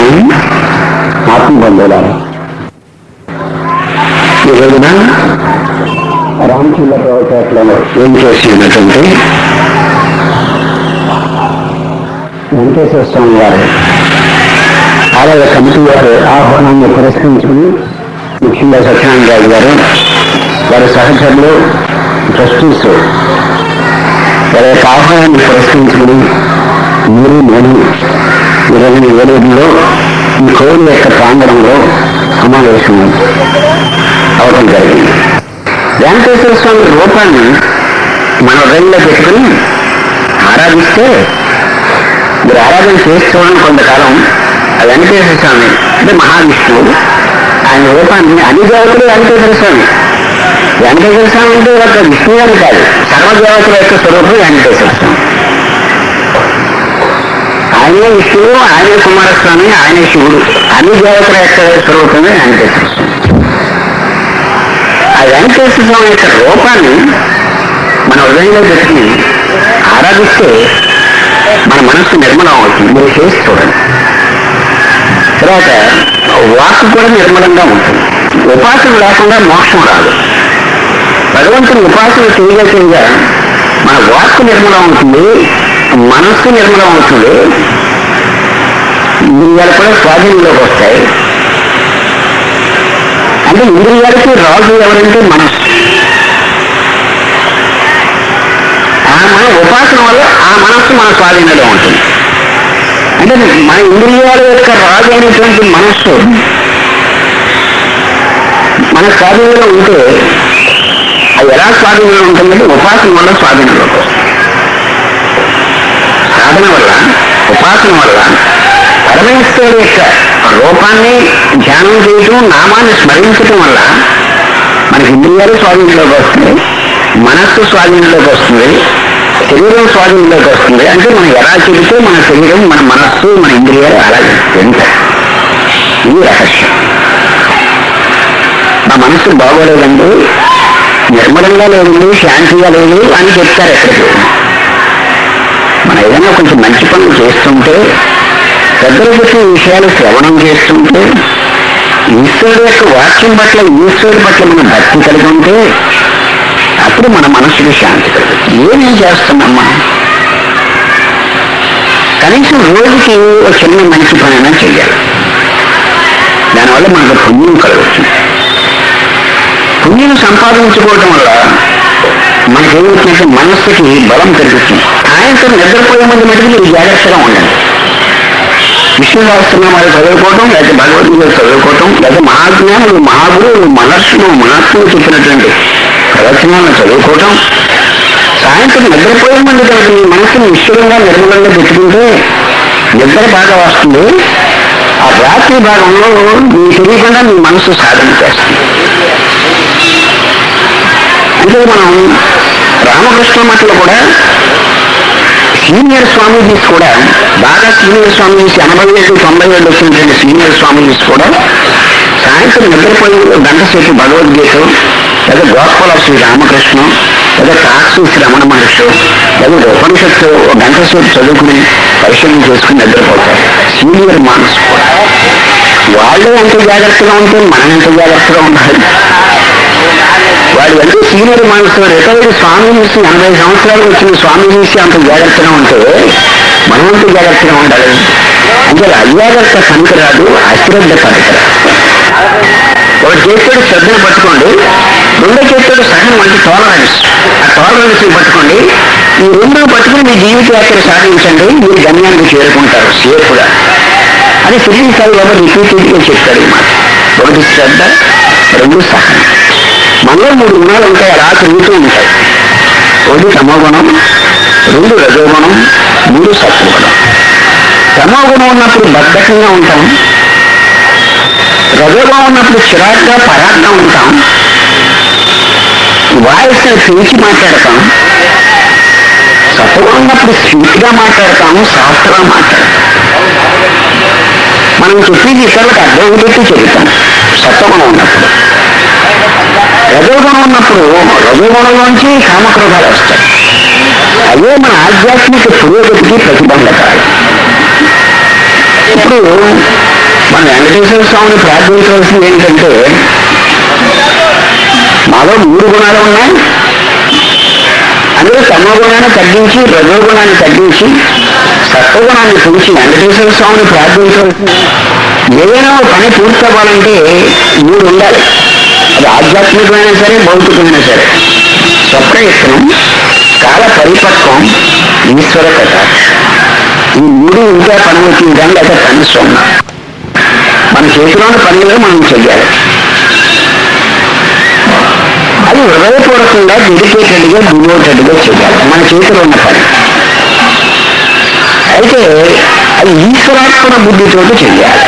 ఆత్మబంధువులారా ఈ రోజున రామచంద్ర ప్రభుత్వంలో ఏం చేసినటువంటి వెంకటేశ్వర స్వామి వారు ఆలయ కమిటీ వారు ఆహ్వానాన్ని పురస్కరించుకుని ముఖ్యంగా సత్యనారాయణ రాజు గారు వారి సహచరులు ట్రస్టీస్ వారి యొక్క ఆహ్వానాన్ని పురస్కరించుకుని మీరు నేను ఇరవై ఏడులో ఈ కోవిల్ యొక్క ప్రాంగణంలో సమావేశం అవడం జరిగింది వెంకటేశ్వర స్వామి రూపాన్ని మన హృదయంలో పెట్టుకుని ఆరాధిస్తే మీరు ఆరాధన చేసుకోవాలని కొంతకాలం ఆ వెంకటేశ్వర స్వామి అంటే మహావిష్ణువు ఆయన రూపాన్ని అన్ని దేవతలు వెంకటేశ్వర స్వామి వెంకటేశ్వర స్వామి అంటే ఒక విష్ణువు అని కాదు సర్వదేవతల యొక్క స్వరూపం వెంకటేశ్వర స్వామి ఆయనే విష్ణువు ఆయనే కుమారస్వామి ఆయనే శివుడు అన్ని దేవతల యొక్క స్వరూపమే వెంకటేశ్వర స్వామి ఆ వెంకటేశ్వర స్వామి యొక్క రూపాన్ని మన హృదయంలో పెట్టుకుని ఆరాధిస్తే మన మనస్సు నిర్మలం అవుతుంది మీరు చేసి చూడండి తర్వాత వాక్ కూడా నిర్మలంగా ఉంటుంది ఉపాసన లేకుండా మోక్షం రాదు భగవంతుని ఉపాసన చేయగా చేయగా మన వాక్ నిర్మలం అవుతుంది మనస్సు నిర్మలం అవుతుంది ఇంద్రియాలు కూడా స్వాధీనంలోకి వస్తాయి అంటే ఇంద్రియాలకి రాజు ఎవరంటే మనస్సు ఆ మన ఉపాసన వల్ల ఆ మనస్సు మన స్వాధీనంలో ఉంటుంది అంటే మన ఇంద్రియాల యొక్క రాజు అయినటువంటి మనస్సు మన స్వాధీనంలో ఉంటే అది ఎలా స్వాధీనంలో ఉంటుందంటే ఉపాసన వల్ల స్వాధీనంలోకి వస్తుంది సాధన వల్ల ఉపాసన వల్ల పరమేశ్వరుడు యొక్క రూపాన్ని ధ్యానం చేయటం నామాన్ని స్మరించటం వల్ల మనకి ఇంద్రియాలు స్వాధీనంలోకి వస్తుంది మనస్సు స్వాధీనంలోకి వస్తుంది శరీరం స్వాధీనంలోకి వస్తుంది అంటే మనం ఎలా చెబితే మన శరీరం మన మనస్సు మన ఇంద్రియాలు అలాగే ఎంత ఇది రహస్యం నా మనస్సు బాగోలేదండి నిర్మలంగా లేదండి శాంతిగా లేదు అని చెప్తారు ఎక్కడికి మనం ఏదైనా కొంచెం మంచి పనులు చేస్తుంటే పెద్దలు చెప్పే విషయాలు శ్రవణం చేస్తుంటే ఈశ్వరుడు యొక్క వాక్యం పట్ల ఈశ్వరుడు పట్ల మనం భక్తి కలిగి ఉంటే అప్పుడు మన మనసుకి శాంతి కలుగుతుంది ఏమేం చేస్తున్నాం మనం కనీసం రోజుకి ఒక చిన్న మంచి పనైనా చెయ్యాలి దానివల్ల మనకు పుణ్యం కలుగుతుంది పుణ్యం సంపాదించుకోవటం వల్ల మనకేమవుతుందంటే మనస్సుకి బలం పెరుగుతుంది సాయంత్రం నిద్రపోయే ముందు మటుకు మీరు జాగ్రత్తగా ఉండండి విష్ణు సహస్రనామాలు చదువుకోవటం లేకపోతే భగవద్గీత చదువుకోవటం లేకపోతే మహాజ్ఞానులు మహాగురువులు మహర్షులు మహాత్ములు చెప్పినటువంటి ప్రవచనాలను చదువుకోవటం సాయంత్రం నిద్రపోయే ముందు కనుక మీ మనసుని నిశ్చలంగా నిర్మలంగా పెట్టుకుంటే నిద్ర బాగా వస్తుంది ఆ రాత్రి భాగంలో మీ తెలియకుండా మీ మనసు సాధన చేస్తుంది అంటే మనం రామకృష్ణ మఠంలో కూడా సీనియర్ స్వామీజీస్ కూడా బాగా సీనియర్ స్వామీజీస్ ఎనభై ఏళ్ళు తొంభై ఏళ్ళు వచ్చినటువంటి సీనియర్ స్వామీజీస్ కూడా సాయంత్రం నిద్రపోయి గంట సేపు భగవద్గీత లేదా గోస్పల శ్రీ రామకృష్ణ లేదా కాశీ శ్రీ రమణ మహర్షి లేదా ఉపనిషత్తు ఒక గంట సేపు చదువుకుని పరిశీలన చేసుకుని నిద్రపోతారు సీనియర్ మానస్ కూడా వాళ్ళు ఎంత జాగ్రత్తగా ఉంటే మనం ఎంత జాగ్రత్తగా ఉండాలి వాడు ఎంత సీనియర్ మనసు రిటైర్డ్ స్వామీజీ ఎనభై సంవత్సరాలు వచ్చిన స్వామీజీ అంత జాగ్రత్తగా ఉంటే మనం అంత జాగ్రత్తగా ఉండాలి అంటే అజాగ్రత్త పనికిరాదు అశ్రద్ధ పనికిరాదు ఒక చేతితో శ్రద్ధను పట్టుకోండి రెండో చేతితో సహనం అంటే టాలరెన్స్ ఆ టాలరెన్స్ పట్టుకోండి ఈ రెండు పట్టుకుని మీ జీవిత యాత్ర సాధించండి మీరు గమ్యానికి చేరుకుంటారు సేఫ్గా అని సిరిల్ సాయి బాబా రిపీటెడ్గా చెప్తాడు ఈ మాట ఒకటి శ్రద్ధ రెండు సహనం మనలో మూడు గుణాలు ఉంటాయి అలా తిరుగుతూ ఉంటాయి ఒకటి తమోగుణం రెండు రజోగుణం మూడు సత్వగుణం తమోగుణం ఉన్నప్పుడు బద్ధకంగా ఉంటాం రజోగుణం ఉన్నప్పుడు చిరాగ్గా పరాగ్గా ఉంటాం వాయిస్ పెంచి మాట్లాడతాం సత్వగుణం ఉన్నప్పుడు స్వీట్గా మాట్లాడతాము సాఫ్ట్గా మాట్లాడతాం మనం చెప్పేది ఇతరులకు అర్థం పెట్టి చెబుతాం సత్వగుణం ఉన్నప్పుడు రజోగుణం ఉన్నప్పుడు రజోగుణంలోంచి కామక్రోధాలు వస్తాయి అదే మన ఆధ్యాత్మిక పురోగతికి ప్రతిబంధకాలు ఇప్పుడు మన వెంకటేశ్వర స్వామిని ప్రార్థించవలసింది ఏంటంటే మాలో మూడు గుణాలు ఉన్నాయి అందులో తమోగుణాన్ని తగ్గించి రజోగుణాన్ని తగ్గించి సత్వగుణాన్ని పెంచి వెంకటేశ్వర స్వామిని ప్రార్థించవలసింది ఏదైనా ఒక పని పూర్తి అవ్వాలంటే మూడు ఉండాలి అది ఆధ్యాత్మికమైనా సరే భౌతికమైనా సరే స్వప్రయత్నం కాల పరిపక్వం ఈశ్వర కటాక్షం ఈ మూడు ఇంకా పని వచ్చింది కానీ అయితే పని సొమ్మ మన చేతిలోని పనులు మనం చెయ్యాలి అది హృదయపూర్వకంగా డెడికేటెడ్గా డివోటెడ్గా చేయాలి మన చేతిలో ఉన్న పని అయితే అది ఈశ్వరార్పణ బుద్ధితోటి చెయ్యాలి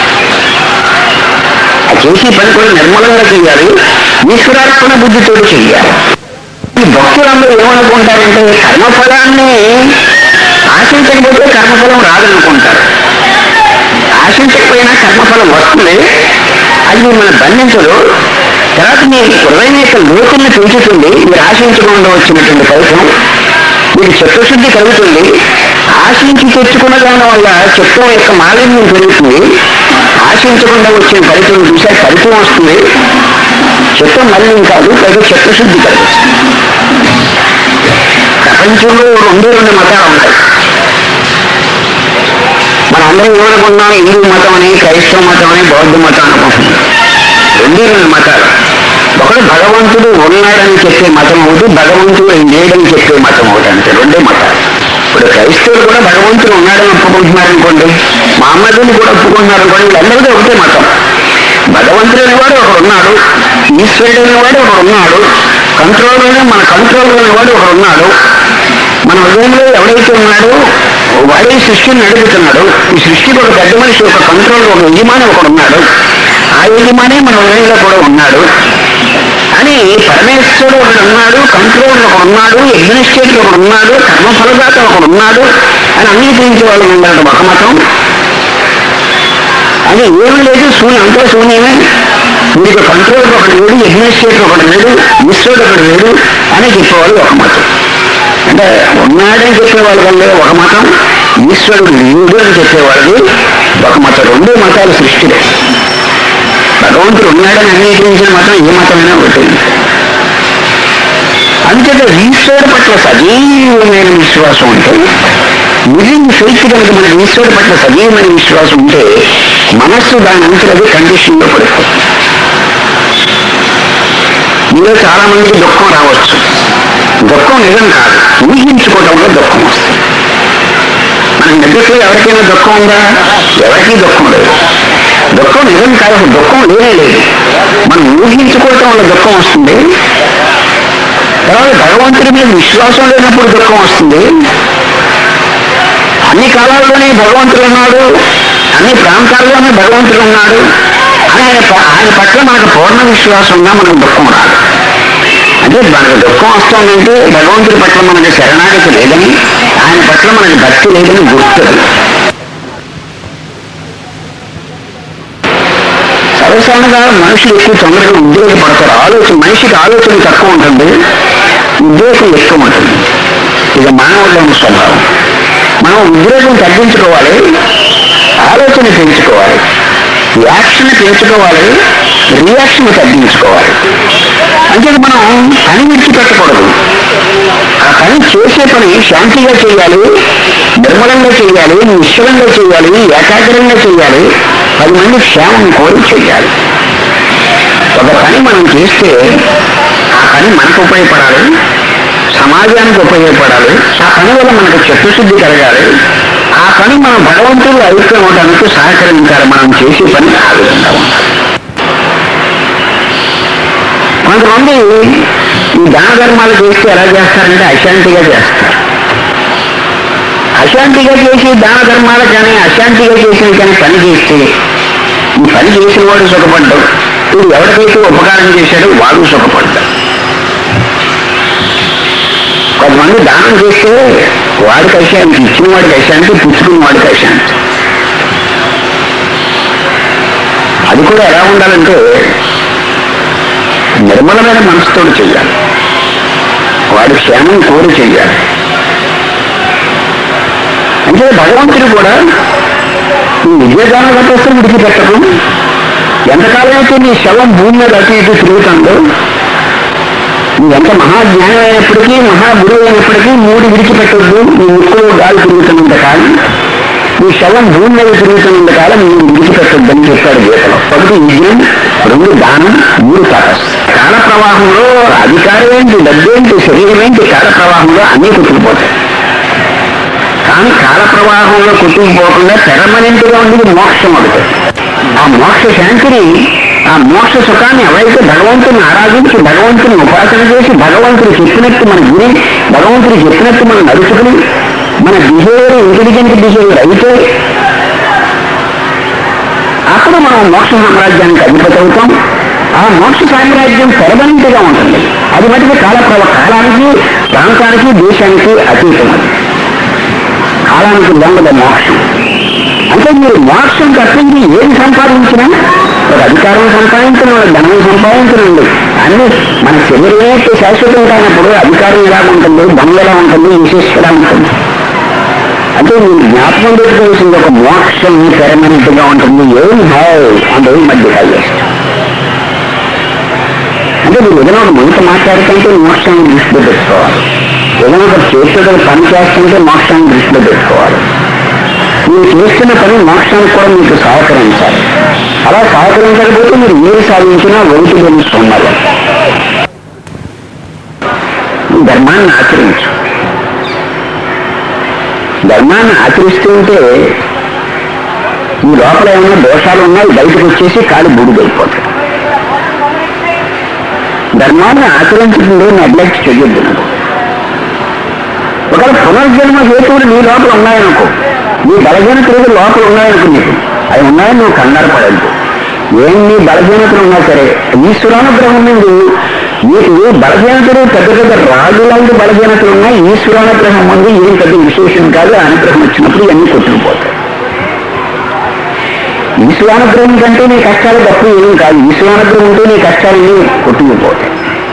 ఆ చేసే పని కూడా నిర్మలంగా చేయాలి ఈశ్వరార్పణ బుద్ధితోటి చెయ్యాలి ఈ భక్తులందరూ ఏమనుకుంటారంటే కర్మఫలాన్ని ఆశించకపోతే కర్మఫలం రాదనుకుంటారు ఆశించకపోయినా కర్మఫలం వస్తుంది అది మన బంధించదు తర్వాత మీ హృదయం యొక్క లోతుల్ని పెంచుతుంది మీరు ఆశించకుండా వచ్చినటువంటి ఫలితం మీకు చిత్తశుద్ధి కలుగుతుంది ఆశించి తెచ్చుకున్న దాని వల్ల చిత్తం యొక్క మాలిన్యం పెరుగుతుంది ఆశించకుండా వచ్చిన ఫలితం చూసే ఫలితం వస్తుంది చిత్తం మలినం కాదు పైగా చిత్తశుద్ధి కలుగుతుంది ప్రపంచంలో రెండే రెండు మతాలు ఉన్నాయి మనం అందరం ఏమనుకున్నాం హిందూ మతం అని క్రైస్తవ మతం అని బౌద్ధ మతం అనుకుంటున్నాం రెండే రెండు మతాలు ఒకడు భగవంతుడు ఉన్నాడని చెప్పే మతం ఒకటి భగవంతుడు లేడని చెప్పే మతం ఒకటి అంతే రెండే మతాలు ఇప్పుడు క్రైస్తవులు కూడా భగవంతుడు ఉన్నాడని ఒప్పుకుంటున్నారు అనుకోండి మహమ్మదుని కూడా ఒప్పుకుంటున్నారు అనుకోండి వీళ్ళందరికీ ఒకటే మతం భగవంతుడు అనేవాడు ఒకడు ఉన్నాడు ఈశ్వరుడు అనేవాడు ఒకడు ఉన్నాడు కంట్రోల్లోనే మన కంట్రోల్లో అనేవాడు ఒకడు ఉన్నాడు మన హృదయంలో ఎవడైతే ఉన్నాడో వాడే సృష్టిని నడుపుతున్నాడు ఈ సృష్టికి ఒక పెద్ద మనిషి ఒక కంట్రోల్ ఒక యజమాని ఒకడు ఉన్నాడు ఆ యజమాని మన హృదయంలో కూడా ఉన్నాడు అని పరమేశ్వరుడు ఒకడు ఉన్నాడు కంట్రోల్ ఒకడు ఉన్నాడు అడ్మినిస్ట్రేటర్ ఒకడు ఉన్నాడు కర్మఫలదాత ఒకడు ఉన్నాడు అని అంగీకరించే వాళ్ళు ఉన్నారు ఒక మతం అది ఏమీ లేదు శూన్యం అంతా శూన్యమే మీకు కంట్రోల్ ఒకటి లేడు అడ్మినిస్ట్రేటర్ ఒకటి లేడు ఈశ్వరుడు ఒకటి లేడు అని చెప్పేవాళ్ళు ఒక మతం అంటే ఉన్నాడని చెప్పేవాళ్ళు వల్లే ఒక మతం ఈశ్వరుడు లేడు అని చెప్పేవాళ్ళు ఒక మతం రెండే మతాలు సృష్టిలో భగవంతుడు ఉన్నాడని అంగీకరించిన మతం ఏ మతమైనా ఒకటి అంతేత ఈశ్వరుడు పట్ల సజీవమైన విశ్వాసం ఉంటే నిజంగా ఫెయిత్ కనుక మనకి ఈశ్వరుడు పట్ల సజీవమైన విశ్వాసం ఉంటే మనస్సు దాని అంతరది కండిషన్లో పడిపోతుంది మీలో చాలా మందికి దుఃఖం రావచ్చు దుఃఖం నిజం కాదు ఊహించుకోవడం వల్ల దుఃఖం వస్తుంది మన నిజంలో ఎవరికైనా దుఃఖం ఉందా ఎవరికీ దుఃఖం లేదు దుఃఖం నిజం కాదు అసలు దుఃఖం లేనే లేదు మనం ఊహించుకోవటం వల్ల దుఃఖం వస్తుంది తర్వాత భగవంతుడి మీద విశ్వాసం లేనప్పుడు దుఃఖం వస్తుంది అన్ని కాలాల్లోనే భగవంతుడు ఉన్నాడు అన్ని ప్రాంతాల్లోనే భగవంతుడు ఉన్నాడు అని ఆయన ప- ఆయన పట్ల మనకు పూర్ణ విశ్వాసం ఉన్నా మనకు దుఃఖం రాదు అంటే మనకు దుఃఖం వస్తుందంటే భగవంతుడి పట్ల మనకి శరణాగతి లేదని ఆయన పట్ల మనకి భక్తి లేదని గుర్తుంది సర్వసాధారణంగా మనుషులు ఎక్కువ తొందరగా ఉద్రేకపడతారు ఆలోచన మనిషికి ఆలోచన తక్కువ ఉంటుంది ఉద్రేకం ఎక్కువ ఉంటుంది ఇది మానవుల్లోని స్వభావం మనం ఉద్రేకం తగ్గించుకోవాలి ఆలోచన పెంచుకోవాలి యాక్షన్ పెంచుకోవాలి రియాక్షన్ తగ్గించుకోవాలి అంటే మనం పని విడిచిపెట్టకూడదు ఆ పని చేసే పని శాంతిగా చేయాలి నిర్మలంగా చేయాలి నిశ్చలంగా చేయాలి ఏకాగ్రంగా చేయాలి పది మంది క్షేమం కోరి చేయాలి ఒక పని మనం చేస్తే ఆ పని మనకు ఉపయోగపడాలి సమాజానికి ఉపయోగపడాలి ఆ పని వల్ల మనకు చిత్తశుద్ధి కలగాలి ఆ పని మనం భగవంతుడు ఐక్యం అవడానికి సహకరించాలి మనం చేసే పని ఆ విధంగా ఉండాలి కొంతమంది ఈ దాన ధర్మాలు చేస్తే ఎలా చేస్తారంటే అశాంతిగా చేస్తారు అశాంతిగా చేసి దాన ధర్మాలు కానీ అశాంతిగా చేసిన కానీ పని చేస్తే ఈ పని చేసిన వాడు సుఖపడ్డాడు వీడు ఎవరికైతే ఉపకారం చేశాడో వాడు సుఖపడ్డాడు కొంతమంది దానం చేస్తే వాడికి అశాంతి ఇచ్చిన వాడికి అశాంతి పుచ్చుకున్న వాడికి అశాంతి అది కూడా ఎలా ఉండాలంటే నిర్మలమైన మనసుతో చెయ్యాలి వాడి క్షేమం కోరి చెయ్యాలి అంటే భగవంతుడు కూడా విద్యాదాన కట్టేస్తే విడిచిపెట్టకు ఎంతకాలం అయితే నీ శవం భూమి మీద అటు ఇటు తిరుగుతుందో నువ్వు ఎంత మహాజ్ఞానం అయినప్పటికీ మహాగురువు అయినప్పటికీ మూడు విడిచిపెట్టొద్దు నీ ముక్కులో గాలి తిరుగుతున్నంత కాలం నీ శవం భూమి మీద తిరుగుతున్నంత కాలం నువ్వు విడిచిపెట్టొద్దని చెప్పాడు గీతలో ఒకటి యజ్ఞం రెండు దానం మూడు తపస్సు కాల ప్రవాహంలో అధికారం ఏంటి డబ్బేంటి శరీరం ఏంటి కాల ప్రవాహంలో అన్నీ కొట్టుకుపోతాయి కానీ కాల ప్రవాహంలో కొట్టుకుపోకుండా పెర్మనెంట్ గా ఉండేది మోక్షం ఒకటి ఆ మోక్ష శాంతిని ఆ మోక్ష సుఖాన్ని ఎవరైతే భగవంతుని ఆరాధించి భగవంతుని ఉపాసన చేసి భగవంతుడు చెప్పినట్టు మన గురి భగవంతుడు చెప్పినట్టు మనం నడుచుకుని మన బిహేవియర్ ఇంటెలిజెంట్ బిహేవియర్ అయితే అప్పుడు మనం మోక్ష సామ్రాజ్యానికి అధిపతి అవుతాం ఆ మోక్ష సామ్రాజ్యం పెరమనెంట్ గా ఉంటుంది అది మటుకు కాల ప్రవ కాలానికి ప్రాంతానికి దేశానికి అతీతం అది కాలానికి లొంగద మోక్షం అంటే మీరు మోక్షం తప్పించి ఏది సంపాదించినా ఒక అధికారం సంపాదించడం ఒక ధనం సంపాదించడండి అన్ని మన శరీరమే శాశ్వతం కానప్పుడు అధికారం ఎలా ఉంటుంది ధనం ఎలా ఉంటుంది విశేష ఉంటుంది అంటే మీరు జ్ఞాపకం పెట్టుకోవాల్సింది ఒక మోక్షం పెరమనెంట్ గా ఉంటుంది ఏం హై అండ్ ఏం మధ్య హైయెస్ట్ అంటే మీరు ఏదైనా ఒక మాట మాట్లాడుతుంటే మోక్షాన్ని దృష్టిలో పెట్టుకోవాలి ఏదైనా ఒక చేతులు పని చేస్తుంటే మోక్షాన్ని దృష్టిలో పెట్టుకోవాలి మీరు చేస్తున్న పని మోక్షానికి కూడా మీకు సహకరించాలి అలా సహకరించకపోతే మీరు ఏది సాధించినా ఒకటి తెలుస్తున్నారు ధర్మాన్ని ఆచరించు ధర్మాన్ని ఆచరిస్తూ ఉంటే ఈ లోపల ఏమైనా దోషాలు ఉన్నాయి బయటకు వచ్చేసి కాలు బూడిదైపోతాయి ధర్మాన్ని ఆచరించడంలో నెగ్లెక్ట్ చేయొద్దు నువ్వు ఒకవేళ పునర్జన్మ హేతువులు నీ లోపల ఉన్నాయనుకో నీ బలహీనతలు లోపల ఉన్నాయనుకో నీకు అవి ఉన్నాయని నువ్వు కంగారు పడద్దు ఏం నీ బలహీనతలు ఉన్నా సరే ఈశ్వరానుగ్రహం నుండి నీకు బలహీనతలు పెద్ద పెద్ద రాజు లాంటి బలహీనతలు ఉన్నాయి ఈశ్వరానుగ్రహం ముందు ఏం పెద్ద విశేషం కాదు ఆ అనుగ్రహం వచ్చినప్పుడు ఇవన్నీ కొట్టుకుపోతాయి ఈశ్వరానుగ్రహం కంటే నీ కష్టాలు తప్పు ఏం కాదు ఈశ్వరానుగ్రహం ఉంటే నీ కష్టాలన్నీ కొట్టుకుపోతాయి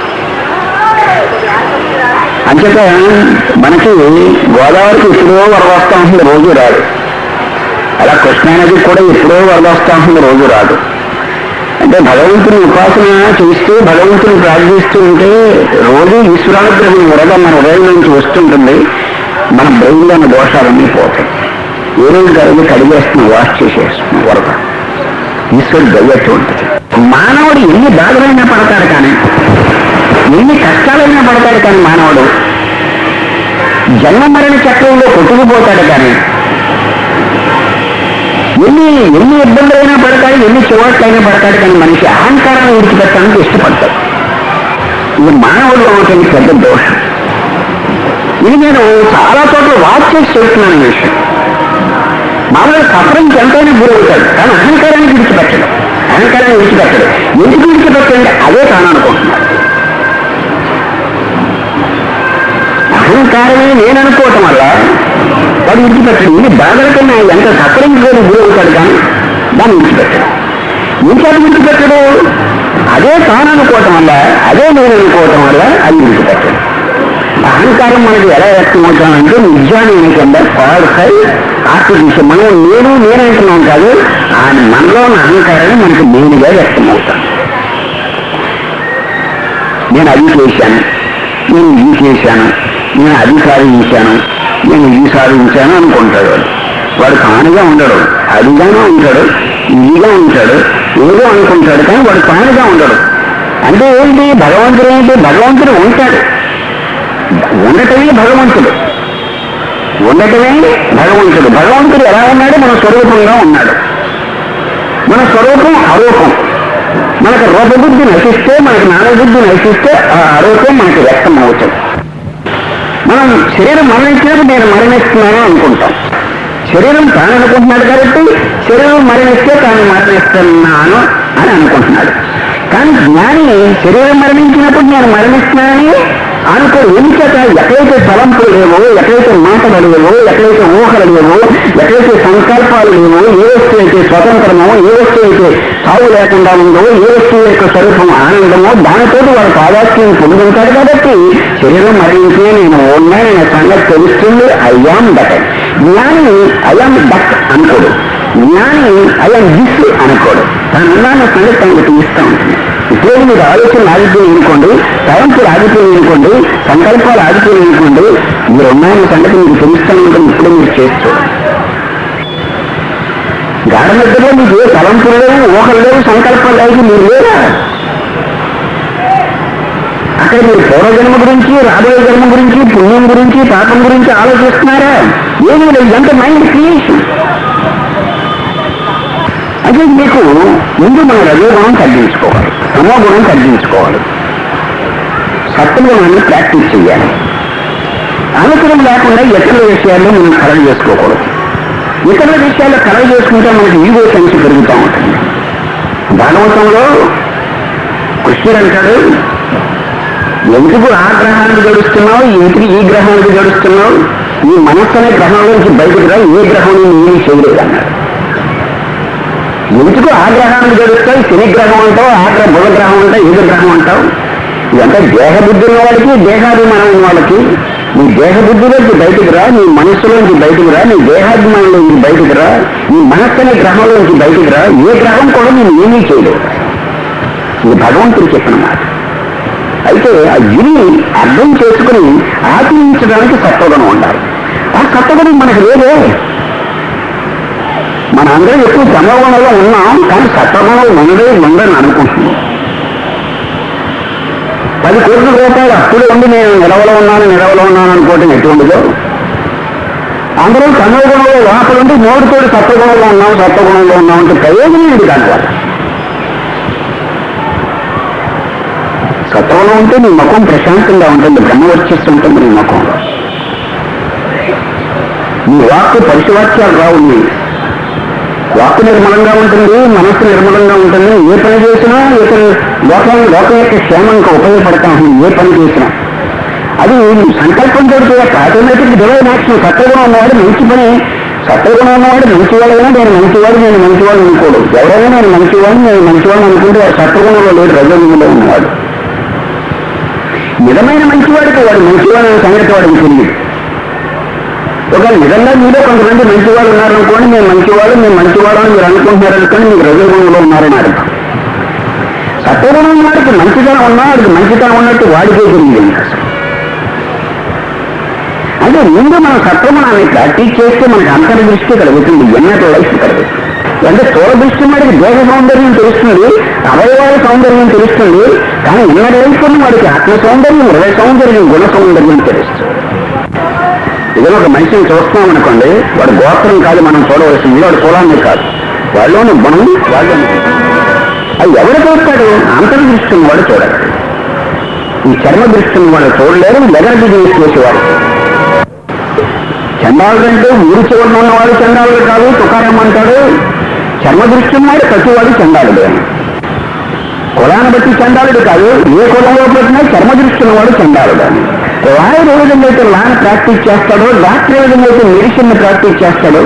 అంచేత మనకి గోదావరికి ఎప్పుడో వరద వస్తా ఉంటుంది రోజు రాదు అలా కృష్ణానదికి కూడా ఎప్పుడో వరద వస్తా ఉంటుంది రోజు రాదు అంటే భగవంతుని ఉపాసన చేస్తూ భగవంతుని ప్రార్థిస్తూ ఉంటే రోజు ఈశ్వరానుగ్రహం వరద మన హృదయం నుంచి వస్తుంటుంది మన బ్రెయిన్లో ఉన్న దోషాలన్నీ పోతాయి ఏ రోజు కడిగి కడిగేస్తున్న వాష్ చేసేస్తున్న వరద ఈశ్వరుడు దయ్యట్టు ఉంటుంది మానవుడు ఎన్ని బాధలైనా పడతాడు కానీ ఎన్ని కష్టాలైనా పడతాడు కానీ మానవుడు జన్మ మరణ చక్రంలో కొట్టుకుపోతాడు కానీ ఎన్ని ఎన్ని ఇబ్బందులైనా పడతాడు ఎన్ని చివట్లైనా పడతాడు కానీ మనిషి అహంకారాన్ని విడిచిపెట్టడానికి ఇష్టపడతాడు ఇది మానవుడు ఉన్నటువంటి పెద్ద దోషం ఇది నేను చాలా చోట్ల వాచ్ చేసి చెప్తున్నాను ఈ విషయం మామూలుగా సఫరింగ్ ఎంతైనా గురవుతాడు కానీ అహంకారాన్ని విడిచిపెట్టడు అహంకారాన్ని విడిచిపెట్టడు ఎందుకు విడిచిపెట్టండి అదే తాను అనుకుంటున్నాడు అహంకారమే నేను అనుకోవటం వల్ల వాడు విడిచిపెట్టడు ఇది బాధల కన్నా ఎంత సఫరింగ్ కూడా గురవుతాడు కానీ దాన్ని విడిచిపెట్టడు ఇంకేది విడిచిపెట్టడు అదే తాను అనుకోవటం వల్ల అదే నేను అనుకోవటం వల్ల అది విడిచిపెట్టడు అహంకారం మనకి ఎలా వ్యక్తం అవుతామంటే నిజాన్ని కింద ఫాల్సై ఆర్టిఫిషియల్ మనం నేను నేను అంటున్నాం కాదు ఆ మనలో ఉన్న అహంకారాన్ని మనకి నేనుగా వ్యక్తం అవుతాం నేను అది చేశాను నేను ఇది చేశాను నేను అది సాధించాను నేను ఇది సాధించాను అనుకుంటాడు వాడు వాడు కానుగా ఉండడు అదిగానే ఉంటాడు ఇదిగా ఉంటాడు ఏదో అనుకుంటాడు కానీ వాడు కానుగా ఉండడు అంటే ఏంటి భగవంతుడు ఏంటి భగవంతుడు ఉంటాడు ఉండటమే భగవంతుడు ఉండటమే భగవంతుడు భగవంతుడు ఎలా ఉన్నాడు మన స్వరూపంగా ఉన్నాడు మన స్వరూపం అరూపం మనకు రూపబుద్ధి నశిస్తే మనకు నానబుద్ధి నశిస్తే ఆ అరూపం మనకు వ్యక్తం అవుతుంది మనం శరీరం మరణించినప్పుడు నేను మరణిస్తున్నాను అనుకుంటాం శరీరం తాను అనుకుంటున్నాడు కాబట్టి శరీరం మరణిస్తే తాను మరణిస్తున్నాను అని అనుకుంటున్నాడు కానీ జ్ఞాని శరీరం మరణించినప్పుడు నేను మరణిస్తున్నానని అనుకోడు ఎందుచేత ఎక్కడైతే తలంపులు లేవో ఎక్కడైతే మాటలు లేవో ఎక్కడైతే ఊహలు లేవో ఎక్కడైతే సంకల్పాలు లేవో ఏ వస్తువు అయితే స్వతంత్రమో ఏ వస్తువు అయితే సాగు లేకుండా ఉందో ఏ వస్తువు యొక్క స్వరూపం ఆనందమో దానితో వాడు పాదాస్యం పొందుకుంటాడు కాబట్టి శరీరం మరణించే నేను ఉన్నాననే సంగతి తెలుస్తుంది అయ్యాం దట్ జ్ఞాని అయాం దట్ అనుకోడు జ్ఞాని అలా దిస్ అనుకోడు తను ఉన్నాను సంగతి తనకు తీస్తూ ఉంటుంది ఇప్పుడు మీరు ఆలోచనలు ఆగిపోయి అనుకోండి తలంపులు ఆగిపోయి అనుకోండి సంకల్పాలు ఆగిపోయి అనుకోండి మీరు ఉన్నాయన్న సంగతి మీకు తెలుస్తూ ఉంటుంది ఇప్పుడు మీరు చేసి చూడండి గాఢ నిద్రలో మీకు ఏ తలంపులు లేవు ఊహలు లేవు సంకల్పాలు లేవు మీరు లేరా అక్కడ మీరు పూర్వజన్మ గురించి రాబోయే జన్మ గురించి పుణ్యం గురించి పాపం గురించి ఆలోచిస్తున్నారా ఏమీ లేదు ఎంత మైండ్ క్రియేషన్ అంటే మీకు ముందు మన రజోగుణం తగ్గించుకోవాలి తమోగుణం తగ్గించుకోవాలి సత్వగుణాన్ని ప్రాక్టీస్ చేయాలి అనుకూలం లేకుండా ఇతరుల విషయాల్లో మనం కలగ చేసుకోకూడదు ఇతరుల విషయాల్లో కలగ చేసుకుంటే మనకి ఈగో సెన్స్ పెరుగుతూ ఉంటుంది భాగవతంలో కృష్ణుడు అంటాడు ఎందుకు ఆ గ్రహానికి గడుస్తున్నావు ఎందుకు ఈ గ్రహానికి గడుస్తున్నావు ఈ మనస్సు అనే గ్రహంలోంచి బయటకు రా ఏ గ్రహం ఏమీ చేయలేదు అన్నాడు ఎందుకు ఆ గ్రహానికి గడుస్తావు శని గ్రహం అంటావు ఆ గ్రహ బుధ గ్రహం అంటావు ఏదో గ్రహం అంటావు ఇదంతా దేహ బుద్ధి ఉన్న వాళ్ళకి దేహాభిమానం ఉన్న వాళ్ళకి నీ దేహ బుద్ధిలోంచి బయటకు రా నీ మనస్సులోంచి బయటకు రా నీ దేహాభిమానంలోంచి బయటకు రా నీ మనస్సు అనే గ్రహంలోంచి బయటకు రా ఏ గ్రహం కూడా నేను ఏమీ చేయలేదు ఇది భగవంతుడు చెప్పిన మాట అయితే ఆ విని అర్థం చేసుకుని ఆచరించడానికి సత్వగుణం ఉండాలి ఆ సత్వగుణం మనకు లేదే మన అందరం ఎక్కువ తమగుణంలో ఉన్నాం కానీ సత్వగుణంలో ఉన్నదే ఉందని అనుకుంటున్నాం పది కోట్ల రూపాయలు అప్పుడే ఉండి నేను నిలవలో ఉన్నాను నిలవలో ఉన్నాను అనుకోవటం ఎటువంటిదో అందరూ తమగుణంలో లోపల ఉండి మూడుతోటి సత్వగుణంలో ఉన్నాం సత్వగుణంలో ఉన్నాం అంటే ప్రయోజనం ఇది దానివల్ల సత్వంలో ఉంటే నీ ముఖం ప్రశాంతంగా ఉంటుంది బ్రహ్మ వచ్చేస్తుంటుంది నీ ముఖంలో నీ వాక్కు పరిశువాక్యాలు రావు నీ వాక్కు నిర్మలంగా ఉంటుంది మనస్సు నిర్మలంగా ఉంటుంది ఏ పని చేసినా ఇతర లోకం లోకం యొక్క క్షేమంగా ఉపయోగపడతా ఉంటుంది ఏ పని చేసినా అది సంకల్పంతో చేయక ఆటోమేటిక్ డివైన్ యాక్షన్ సత్వగుణం ఉన్నవాడు మంచి పని సత్వగుణం ఉన్నవాడు మంచివాడైనా నేను మంచివాడు నేను మంచివాడు అనుకోడు ఎవరైనా నేను మంచివాడిని నేను మంచివాడిని అనుకుంటే వాడు సత్వగుణంలో లేడు రజోగుణంలో ఉన్నవాడు నిజమైన మంచివాడికి వాడు మంచివాడు అనే సంగతి వాడికి తెలియదు ఒక నిజంగా మీలో కొంతమంది మంచివాడు ఉన్నారనుకోండి మేము మంచివాడు మేము మంచివాడు అని మీరు అనుకుంటున్నారు అనుకోండి మీకు రజోగుణంలో ఉన్నారని అర్థం సత్వగుణం వాడికి మంచితనం ఉన్నా వాడికి మంచితనం ఉన్నట్టు వాడికే తెలియదు ఇంకా అసలు అంటే ముందు మనం సత్వగుణాన్ని ప్రాక్టీస్ చేస్తే మనకు అంతర్దృష్టి కలుగుతుంది ఎన్నటి లైఫ్ కలుగుతుంది అంటే స్థూల దృష్టి వాడికి దేహ సౌందర్యం తెలుస్తుంది అవయవాల సౌందర్యం తెలుస్తుంది కానీ ఉన్న లైఫ్ వాడికి ఆత్మ సౌందర్యం హృదయ సౌందర్యం గుణ సౌందర్యం తెలుస్తుంది ఏదైనా ఒక మనిషిని చూస్తున్నాం అనుకోండి వాడు గోత్రం కాదు మనం చూడవలసింది వాడు కులాన్ని కాదు వాళ్ళలోని గుణం వాళ్ళని అది ఎవరు చూస్తాడు అంతర్దృష్టిని వాడు చూడాలి ఈ చర్మ దృష్టిని వాడు చూడలేరు లెగర్ బిజినెస్ చేసేవాడు చండాలంటే ఊరి చివరిన ఉన్నవాడు చండాలుడు కాదు తుకారం అంటాడు చర్మ దృష్టి ఉన్నాడు ప్రతివాడు చండాలుడు కులాన్ని బట్టి చండాలుడు కాదు ఏ కులంలో పెట్టినా చర్మ దృష్టి ఉన్నవాడు చండాలుడు అని లాయర్ ఏ విధంగా అయితే లాని ప్రాక్టీస్ చేస్తాడో డాక్టర్ ఏ విధంగా అయితే మెడిసిన్ ప్రాక్టీస్ చేస్తాడో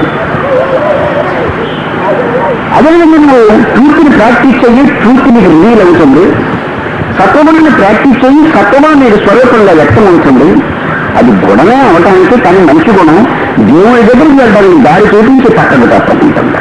అదేవిధంగా నువ్వు ట్రూత్ని ప్రాక్టీస్ చెయ్యి ట్రూత్ నీకు రివీల్ అవుతుంది సత్వగుణాన్ని ప్రాక్టీస్ చెయ్యి సత్వగుణం నీకు స్వరూపంగా వ్యక్తం అవుతుంది అది గుణమే అవటానికి కానీ మంచి గుణం దేవుడి దగ్గరికి వెళ్ళడానికి దారి చూపించి పక్కకు తప్పకుంటుంది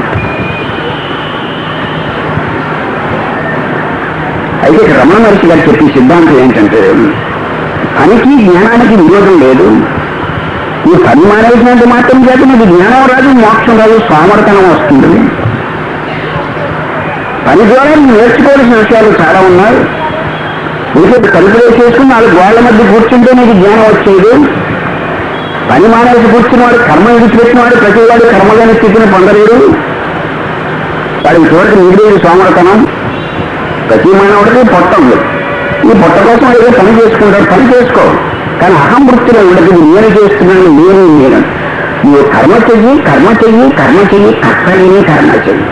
అయితే ఇక్కడ రమణ మహర్షి గారు చెప్పే సిద్ధాంతం ఏంటంటే పనికి జ్ఞానానికి విరోధం లేదు ఈ పని మానేసినంత మాత్రం చేత నీకు జ్ఞానం రాదు మోక్షం రాదు సోమరతనం వస్తుంది పని ద్వారా నువ్వు నేర్చుకోవాల్సిన విషయాలు చాలా ఉన్నాయి నీకు కలుపులో చేసుకుని నాలుగు గోళ్ల మధ్య కూర్చుంటే నీకు జ్ఞానం వచ్చేది పని మానేసి కూర్చున్నవాడు కర్మ విడిచిపెట్టినవాడు ప్రతివాడు కర్మగాని స్థితిని పొందలేడు వాడికి చివరికి మిగిలేదు సోమరతనం ప్రతి మానవుడికి పొట్ట ఉంది ఈ పొట్ట కోసం ఏదో పని చేసుకుంటాడు పని చేసుకో కానీ అహం వృత్తిలో ఉండదు నేను చేస్తున్నాను నేను నేను నువ్వు కర్మ చెయ్యి కర్మ చెయ్యి కర్మ చెయ్యి కర్తలేని కర్మ చెయ్యి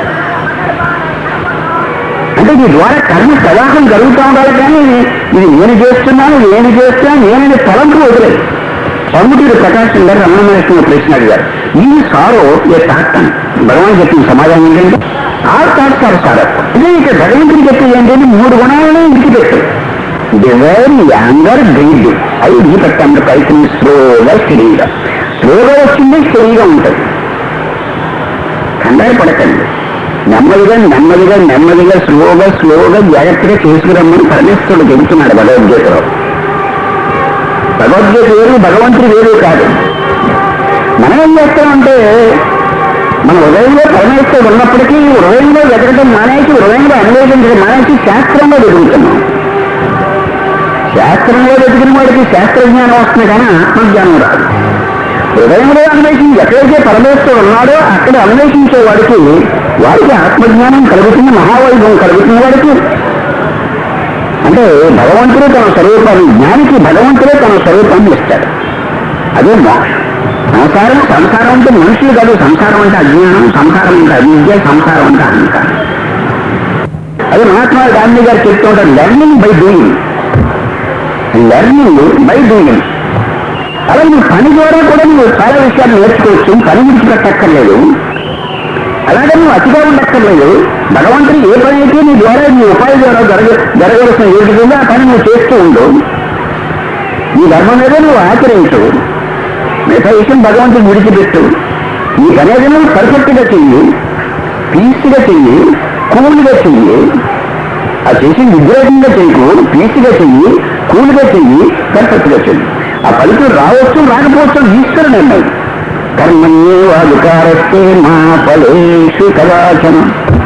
అంటే నీ ద్వారా కర్మ ప్రవాహం జరుగుతూ ఉండాలి కానీ ఇది నేను చేస్తున్నాను నేను చేస్తున్నాను నేనని తలంపు వదిలేదు పంగుటూరు ప్రకాశం గారు రమణ మహర్షి ప్రశ్న అడిగారు ఈ సారో ఏ థాట్ అని భగవాన్ చెప్పిన సమాధానం ఏంటంటే ఆ థాట్ సార్ సారో ఇదే ఇక భగవంతుడు చెప్పేది ఏంటంటే మూడు గుణాలను విడిచిపెట్టు డిజైర్ యాంగర్ గ్రీడ్ అవి విడిచిపెట్టండి ప్రయత్నం స్లోగా శరీరం స్లోగా వచ్చింది శరీరం ఉంటుంది కంగారు పడకండి నెమ్మదిగా నెమ్మదిగా నెమ్మదిగా స్లోగా స్లోగా జాగ్రత్తగా చేసుకురమ్మని పరమేశ్వరుడు చెబుతున్నాడు భగవద్గీతలో భగవద్గీత వేరు భగవంతుడు వేరు కాదు మనం ఏం చేస్తామంటే మన హృదయంలో పరమేశ్వరుడు ఉన్నప్పటికీ హృదయంలో ఎదగడం మానేసి హృదయంలో అన్వేషించడం మానేసి శాస్త్రంలో వెతుకుతున్నాం శాస్త్రంలో వెతికిన వాడికి శాస్త్రజ్ఞానం వస్తుంది కానీ ఆత్మజ్ఞానం రాదు హృదయంలో అన్వేషించి ఎక్కడైతే పరమేశ్వరుడు ఉన్నాడో అక్కడ అన్వేషించే వాడికి వాడికి ఆత్మజ్ఞానం కలుగుతుంది మహావైభవం కలుగుతుంది వాడికి అంటే భగవంతుడే తన స్వరూపాన్ని జ్ఞానికి భగవంతుడే తన స్వరూపాన్ని ఇస్తాడు అదే మోక్షం సంసారం సంసారం అంటే మనుషులు కాదు సంసారం అంటే అజ్ఞానం సంసారం అంటే అవిద్య సంసారం అంటే అహంకారం అదే మహాత్మా గాంధీ గారు చెప్తూ ఉంటారు learning by doing learning by doing అలా నువ్వు పని ద్వారా కూడా నువ్వు చాలా విషయాలు నేర్చుకోవచ్చు పని విడిచిపెట్టక్కర్లేదు అలాగే నువ్వు అతిగా ఉండక్కర్లేదు భగవంతుడు ఏ పని అయితే నీ ద్వారా నీ ఉపాధి ద్వారా జరగ జరగవలసిన ఏది ఆ పని నువ్వు చేస్తూ ఉండు నీ ధర్మం మీద నువ్వు ఆచరించు మిగతా విషయం భగవంతుడు విడిచిపెట్టు నీ పని ఏదో నువ్వు పర్ఫెక్ట్గా చెయ్యి పీస్గా చెయ్యి కూల్గా చెయ్యి ఆ చేసి విగ్రహంగా చేయకు పీస్గా చెయ్యి కూల్గా చెయ్యి పర్ఫెక్ట్గా చెయ్యి ఆ ఫలితం రావచ్చు రాకపోవచ్చు ఈశ్వర నిర్ణయం కర్మణ్యే అధికారస్తే మా ఫలేషు కదాచన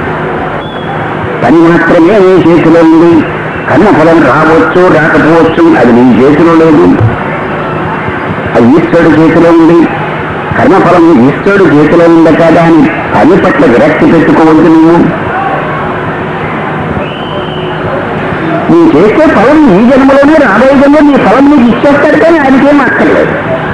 పని మాత్రమే నీ చేతిలో ఉంది కర్మఫలం రావచ్చు రాకపోవచ్చు అది నీ చేతిలో లేదు అది ఈశ్వరుడి చేతిలో ఉంది కర్మఫలం ఈశ్వరుడి చేతిలో ఉంది కదా అని పని పట్ల విరక్తి పెట్టుకోవద్దు నువ్వు నీ చేసే ఫలం ఈ జన్మలోనే రాబోయే జన్మ నీ ఫలం నీకు ఇచ్చేస్తాడు కానీ ఆయనకేం అక్కర్లేదు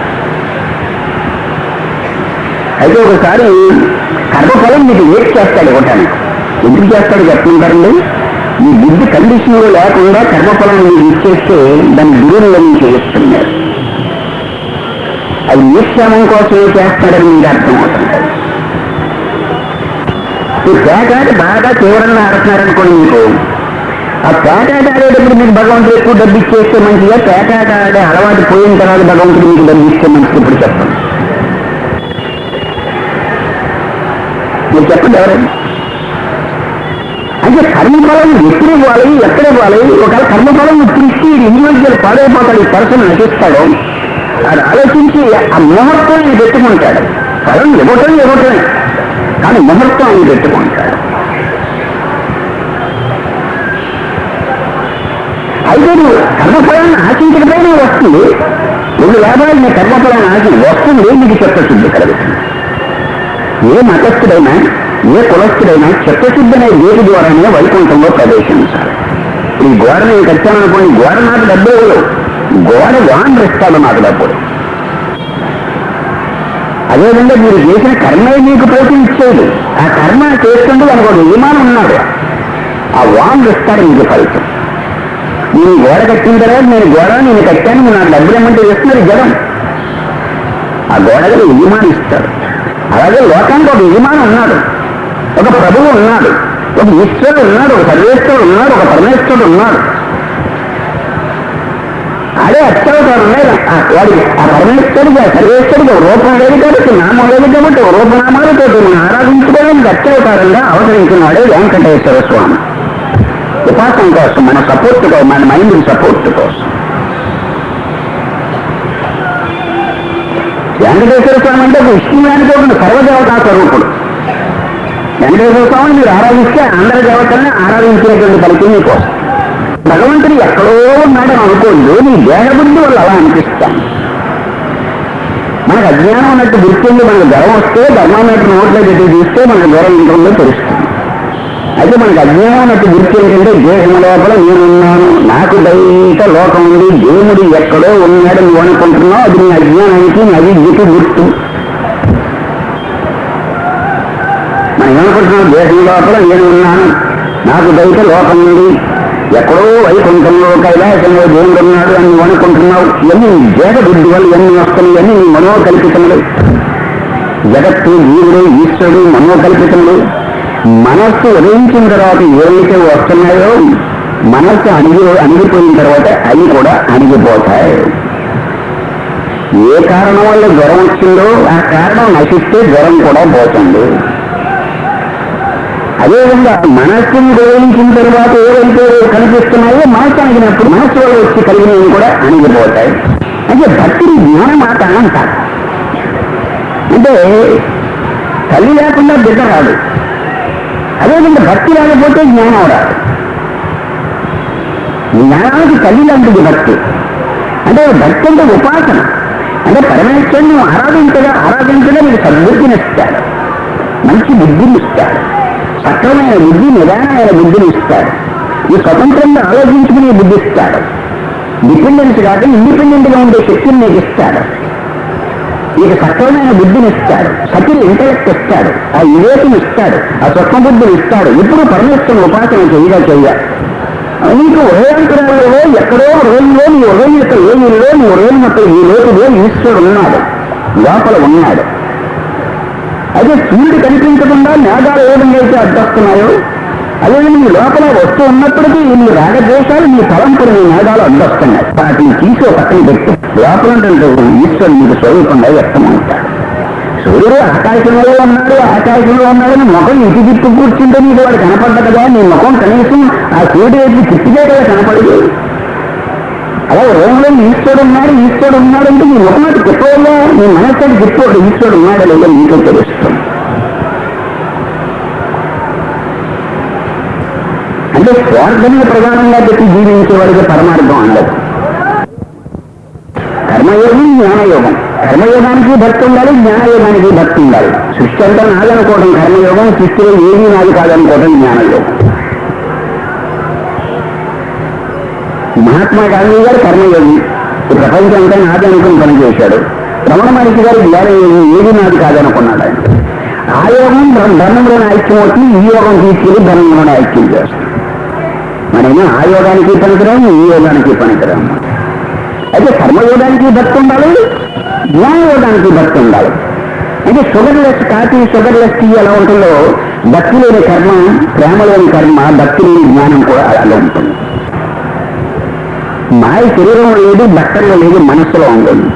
అయితే ఒకసారి కర్మఫలం మీకు లేట్ చేస్తాడు ఇవ్వటానికి ఎందుకు చేస్తాడు చెప్తుంటారండి ఈ బుద్ధి కండిషన్లో లేకుండా కర్మఫలం మీకు ఇచ్చేస్తే దాని గురువులో నుంచి చేస్తున్నారు అది నిక్షేమం కోసమే చేస్తాడని మీకు అర్థమవుతుంది ఈ పేకాట బాగా తీవ్రంగా ఆడుతున్నారనుకోండి మీకు ఆ పేకాట ఆడేటప్పుడు మీకు భగవంతుడు ఎక్కువ డబ్బు ఇచ్చేస్తే మంచిగా పేకాట ఆడే అలవాటు పోయిన తర్వాత భగవంతుడు మీకు డబ్బు ఇస్తే మంచిది ఇప్పుడు చెప్పండి మీరు చెప్పండి ఎవరైనా అంటే కర్మఫలం ఎప్పుడు ఇవ్వాలి ఎక్కడ ఇవ్వాలి ఒకవేళ కర్మఫలం ఇప్పుడు ఇచ్చి ఇండివిజువల్ పాడైపోతాడు ఈ పర్సన్ నటిస్తాడు అది ఆలోచించి ఆ ముహూర్తం ఆయన పెట్టుకుంటాడు ఫలం ఇవ్వటం ఇవ్వటమే కానీ ముహూర్తం ఆయన పెట్టుకుంటాడు అయితే నువ్వు కర్మఫలాన్ని ఆశించకపోయినా వస్తుంది రెండు లాభాలు నీ కర్మఫలాన్ని ఆశి వస్తుంది నీకు చిత్తశుద్ధి కలుగుతుంది ఏ మతస్థుడైనా ఏ కులస్థుడైనా చిత్తశుద్ధి అనే వేటి ద్వారానే వైకుంఠంలో ప్రవేశించాలి ఈ గోడ నేను కట్టాననుకోండి గోడ నాకు డబ్బు ఇవ్వదు గోడ వాన్ ఇస్తాడు నాకు డబ్బులు అదేవిధంగా మీరు చేసిన కర్మే మీకు పోటీ ఇచ్చేది ఆ కర్మ చేస్తుంటే మనకు ఒక విమానం ఉన్నాడు ఆ వాన్ ఇస్తాడు మీకు ఫలితం నేను గోడ కట్టిన తర్వాత నేను గోడ నేను కట్టాను నువ్వు నాకు డబ్బులు ఏమంటే ఇస్తున్నారు జనం ఆ గోడకి యజమాని ఇస్తాడు అలాగే లోకానికి ఒక యజమాని ఉన్నాడు ఒక ప్రభువు ఉన్నాడు ఒక ఈశ్వరుడు ఉన్నాడు ఒక సర్వేశ్వరుడు ఉన్నాడు ఒక పరమేశ్వరుడు ఉన్నాడు అదే అత్యవసరం ఉన్నాయి ఆ వాడి ఆ పరమేశ్వరుడికి ఆ సర్వేశ్వరుడికి ఒక రూపం లేదు కాబట్టి నామం లేదు కాబట్టి ఒక రూపనామాలతో మనం ఆరాధించుకోవడానికి అత్యవతారంగా అవతరించినాడే వెంకటేశ్వర స్వామి ఉపాసన కోసం మన సపోర్ట్ కోసం మన మైండ్ సపోర్ట్ కోసం వెంకటేశ్వర స్వామి అంటే ఒక విష్ణువానికి ఒక సర్వదేవతా స్వరూపుడు వెంకటేశ్వర స్వామిని మీరు ఆరాధిస్తే అందరి దేవతల్ని ఆరాధించినటువంటి ఫలితం మీకు వస్తుంది భగవంతుడు ఎక్కడో ఉన్నాడని అనుకోండి నీ దేహబుద్ధి వల్ల అలా అనిపిస్తాను మనకు అజ్ఞానం ఉన్నట్టు గుర్తుంది మనకు జ్వరం వస్తే ధర్మామీటర్ నోట్లో పెట్టి తీస్తే మనకు దూరం ఉంటుందో తెలుస్తుంది అయితే మనకు అజ్ఞానం ఉన్నట్టు గుర్తు ఏంటంటే దేహం లోపల నేనున్నాను నాకు బయట లోకం ఉంది దేవుడు ఎక్కడో ఉన్నాడు నువ్వు అనుకుంటున్నావు అది నీ అజ్ఞానానికి నీ అవిద్యకి గుర్తు మనం ఏమనుకుంటున్నాం దేశం లోపల నేను ఉన్నాను నాకు బయట లోకం ఉంది ఎక్కడో వైకుంఠంలో కైలాసంలో దేవుడు ఉన్నాడు అని నువ్వు అనుకుంటున్నావు ఇవన్నీ జగ బుద్ధి వల్ల ఇవన్నీ వస్తున్నాయి ఇవన్నీ నీ మనోకల్పితములు జగత్తు జీవుడు ఈశ్వరుడు మనోకల్పితములు మనస్సు ఉదయించిన తర్వాత ఏవైతే వస్తున్నాయో మనస్సు అణిగి అణిగిపోయిన తర్వాత అవి కూడా అణిగిపోతాయి ఏ కారణం వల్ల జ్వరం వచ్చిందో ఆ కారణం నశిస్తే జ్వరం కూడా పోతుంది అదేవిధంగా మనస్సుని గ్రహించిన తర్వాత ఏవైతే కనిపిస్తున్నాయో మనస్సు అణిగినప్పుడు మనస్సు వల్ల వచ్చి కలిగినవి కూడా అణిగిపోతాయి అంటే భక్తిని జ్ఞాన మాట అంటారు అంటే తల్లి లేకుండా బిడ్డ రాదు అదేవిధంగా భక్తి లేకపోతే జ్ఞానం రాదు జ్ఞానానికి తల్లి లాంటిది భక్తి అంటే భక్తి అంటే ఉపాసన అంటే పరమేశ్వరుని నువ్వు ఆరాధించగా ఆరాధించగా నీకు సద్బుద్ధిని ఇస్తాడు మంచి బుద్ధిని ఇస్తాడు సక్రమైన బుద్ధి నిదానమైన బుద్ధిని ఇస్తాడు ఈ స్వతంత్రంగా ఆలోచించుకునే బుద్ధి ఇస్తాడు డిపెండెన్స్ కాక ఇండిపెండెంట్ గా ఉండే శక్తిని నీకు ఇస్తాడు నీకు సక్రమైన బుద్ధిని ఇస్తాడు సటిల్ ఇంటలెక్ట్ ఇస్తాడు ఆ వివేకం ఇస్తాడు ఆ స్వప్న బుద్ధిని ఇస్తాడు ఇప్పుడు పరమేశ్వరుని ఉపాసన చేయగా చెయ్యాలి నీకు హృదయాంతరాలలో ఎక్కడో హృదయంలో నీ హృదయం యొక్క ఏమిలో నీ హృదయం యొక్క ఈ లోతులో ఈశ్వరుడు ఉన్నాడు లోపల ఉన్నాడు అదే సూర్యుడు కనిపించకుండా మేఘాలు ఏ విధంగా అయితే అడ్డొస్తున్నాయో అదే నీ లోపల వస్తూ ఉన్నప్పటికీ నీ రాగద్వేషాలు నీ తలంపులు నీ మేఘాలు అడ్డొస్తున్నాయి వాటిని తీసి ఒక పక్కన పెట్టు లోపల ఉన్నటువంటి ఈశ్వరుడు నీకు స్వరూపంగా వ్యక్తమవుతాడు సూర్యుడు ఆకాశంలో ఉన్నాడు ఆకాశంలో ఉన్నాడని ముఖం ఇటు తిప్పి కూర్చుంటే నీకు వాడు కనపడ్డ కదా నీ ముఖం కనీసం ఆ సూర్యుడు వైపు తిప్పితే కదా కనపడదు అలా రోమంలో ఈశ్వరుడు ఉన్నాడు ఈశ్వరుడు ఉన్నాడంటే నీ ముఖం అటు తిప్పవల్ల నీ మనస్సు అటు తిప్పడు ఈశ్వరుడు ఉన్నాడో లేదో నీకే తెలుస్తుంది అంటే స్వార్థమే ప్రధానంగా పెట్టి జీవించే వాడికి పరమార్థం ఉండదు కర్మయోగం జ్ఞానయోగం కర్మయోగానికి భక్తి ఉండాలి జ్ఞానయోగానికి భక్తి ఉండాలి సృష్టి అంతా నాదనుకోవడం కర్మయోగం సృష్టిలో ఏమీ నాది కాదనుకోవడం జ్ఞానయోగం మహాత్మా గాంధీ గారు కర్మయోగి ఈ ప్రపంచం అంతా నాది అనుకుని పనిచేశాడు రమణ మహర్షి గారు జ్ఞానయోగి ఏది నాది కాదనుకున్నాడు ఆయన ఆ యోగం బ్ర- ధర్మంలోనే ఐక్యం అవుతుంది ఈ యోగం తీసుకెళ్లి ధర్మంలోనే ఐక్యం చేస్తుంది మనమేమో ఆ యోగానికి పనికిరాము ఈ యోగానికి పనికిరాము అయితే కర్మయోగానికి భక్తి ఉండాలి జ్ఞానయోగానికి భక్తి ఉండాలి అంటే షుగర్లెస్ కాఫీ షుగర్లెస్ టీ ఎలా ఉంటుందో భక్తి లేని కర్మ ప్రేమ లేని కర్మ భక్తి లేని జ్ఞానం కూడా అలాగే ఉంటుంది మాయ శరీరంలో లేదు భక్తంలో లేదు మనస్సులో ఉంటుంది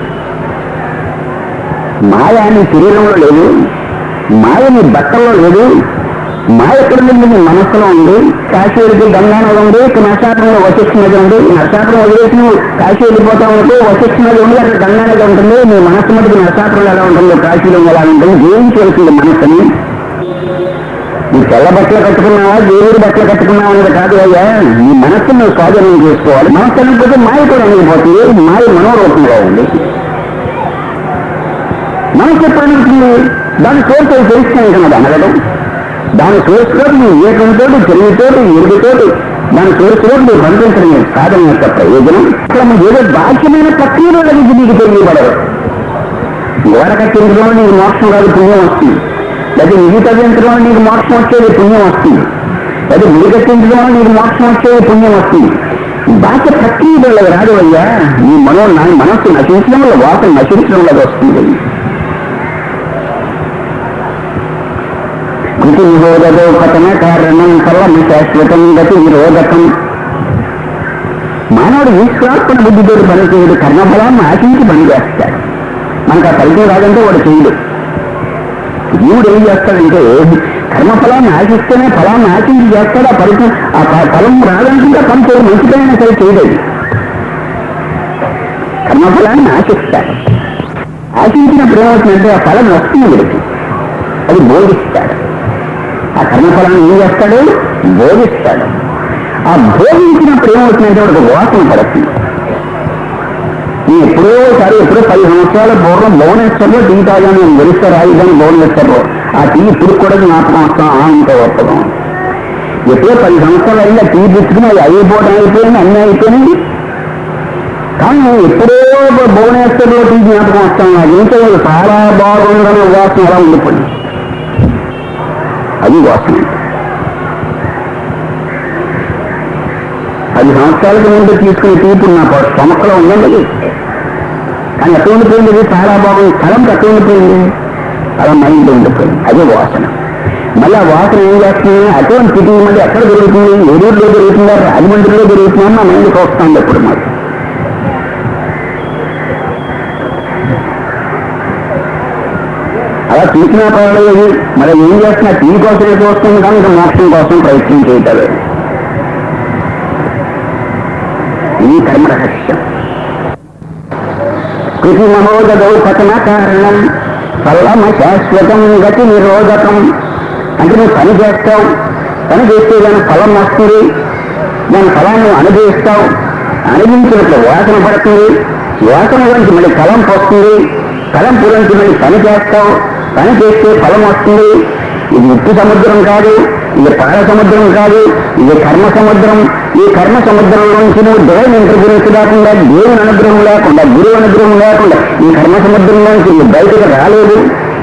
మాయ నీ శరీరంలో లేదు మాయ నీ బట్టల్లో లేదు మాయ ఎక్కడ ఉంది నీ మనస్సులో ఉంది కాశీ వెళ్తే గంగా నది ఉంది ఇక నరసాపురంలో వశిష్ఠ నది ఉంది నరసాపురం వదిలేసి నువ్వు కాశీ వెళ్ళిపోతా ఉంటే వశిష్ఠ నది ఉంది అక్కడ గంగా నది ఉంటుంది నీ మనస్సు మటుకు నరసాపురంలో ఎలా ఉంటుందో కాశీలో ఎలా ఉంటుంది జయించవలసింది మనస్సుని నీ తెల్ల బట్టలు కట్టుకున్నావా దేవుడి బట్టలు కట్టుకున్నావా అనేది కాదు అయ్యా నీ మనస్సు నువ్వు స్వాధీనం చేసుకోవాలి మనస్సు అనకపోతే మాయ కూడా అనిగిపోతుంది మాయ మనోరూపంలో ఉంది మనసు ఎప్పుడు అడుగుతుంది దాని సోర్స్ అవి తెలుస్తాను కదా అనగడం దాని సోర్స్ తోటి నీ వివేకంతో తెలివితోటి ఎరుగుతోటి దాని సోర్స్ తోటి నువ్వు బంధించడం నీ సాధన యొక్క ప్రయోజనం అక్కడ నువ్వు ఏదో బాహ్యమైన ప్రక్రియలో అది నీకు తెలియబడదు గోడ కట్టించడంలో నీకు మోక్షం కాదు పుణ్యం వస్తుంది లేదా నిధి తగ్గించడంలో నీకు మోక్షం వచ్చేది పుణ్యం వస్తుంది లేదా గుడి కట్టించడంలో నీకు మోక్షం వచ్చేది పుణ్యం వస్తుంది బాహ్య ప్రక్రియ వల్ల రాదు అయ్యా నీ మనో నా మనస్సు నశించడం వల్ల వాసన నశించడం వల్ల వస్తుంది గతి నిరోధదో పతన కారణం సర్వం శాశ్వతం గతి నిరోధకం మానవుడు ఈశ్వరాత్మన బుద్ధితో పనిచేయడు కర్మఫలాన్ని ఆశించి పని చేస్తాడు మనకు ఆ ఫలితం రాదంటే వాడు చేయడు జీవుడు ఏం చేస్తాడంటే కర్మఫలాన్ని ఆశిస్తేనే ఫలాన్ని ఆశించి చేస్తాడు ఆ ఫలితం ఆ ఫ- ఫలం రాదంటే పని చేయడు మంచిదైనా సరే చేయలేదు కర్మఫలాన్ని ఆశిస్తాడు ఆశించినప్పుడు ఏమవుతుందంటే ఆ ఫలం వస్తుంది వీడికి అది బోధిస్తాడు ఆ కర్మఫలాన్ని ఏం చేస్తాడు బోధిస్తాడు ఆ బోధించినప్పుడు ఏమవుతుందంటే వాడికి వాసన పడుతుంది నేను ఎప్పుడో ఒకసారి ఎప్పుడో పది సంవత్సరాల పూర్వం భువనేశ్వర్లో టీ తాగాను నేను గెలిస్తే రాజధాని భువనేశ్వర్లో ఆ టీ ఇప్పుడు కూడా జ్ఞాపకం వస్తాం ఆనంతో వస్తాం ఎప్పుడో పది సంవత్సరాలు అయింది ఆ టీ పుచ్చుకుని అది అయిపోవడం అయిపోయింది అన్నీ అయిపోయింది కానీ ఎప్పుడో భువనేశ్వర్లో టీ జ్ఞాపకం వస్తాం నాకు ఇంకా చాలా బాగుందనే వాసన అలా ఉండిపోయింది అది వాసన పది సంవత్సరాలకు ముందు తీసుకుని తీర్పు నా స్టమక్లో ఉందండి కానీ ఎక్కడ ఉండిపోయింది ఇది చాలా బాగుంది స్థలం ఎక్కడ ఉండిపోయింది అలా మైండ్ ఉండిపోయింది అదే వాసన మళ్ళీ ఆ వాసన ఏం చేస్తుంది అటువంటి స్థితి మళ్ళీ ఎక్కడ జరుగుతుంది ఏలూరులో జరుగుతుందా రాజమండ్రిలో జరుగుతుందా నా మైండ్కి వస్తుంది ఎప్పుడు మరి అలా చూసినా పర్వాలేదు మరి ఏం చేస్తున్నా టీ కోసమే చూస్తుంది కానీ ఇంకా మోక్షం కోసం ప్రయత్నం చేయటం ఇది కర్మ రహస్యం కృతి మహోదౌ పతన కారణం ఫలమ శాశ్వతం గతి నిరోధకం అంటే నువ్వు పని చేస్తావు పని చేస్తే దాని ఫలం వస్తుంది దాని ఫలాన్ని అనుభవిస్తావు అనుభవించినట్లు వాసన పడుతుంది వాసన గురించి మళ్ళీ ఫలం వస్తుంది ఫలం గురించి మళ్ళీ పని చేస్తావు పని చేస్తే ఫలం వస్తుంది ఇది ఉప్పు సముద్రం కాదు ఇది పాల సముద్రం కాదు ఇది కర్మ సముద్రం ఈ కర్మ సముద్రంలో నుంచి నువ్వు డివైన్ ఇంటర్ఫరెన్స్ లేకుండా దేవుని అనుగ్రహం లేకుండా గురువు అనుగ్రహం లేకుండా ఈ కర్మ సముద్రంలో నుంచి నువ్వు బయటకు రాలేదు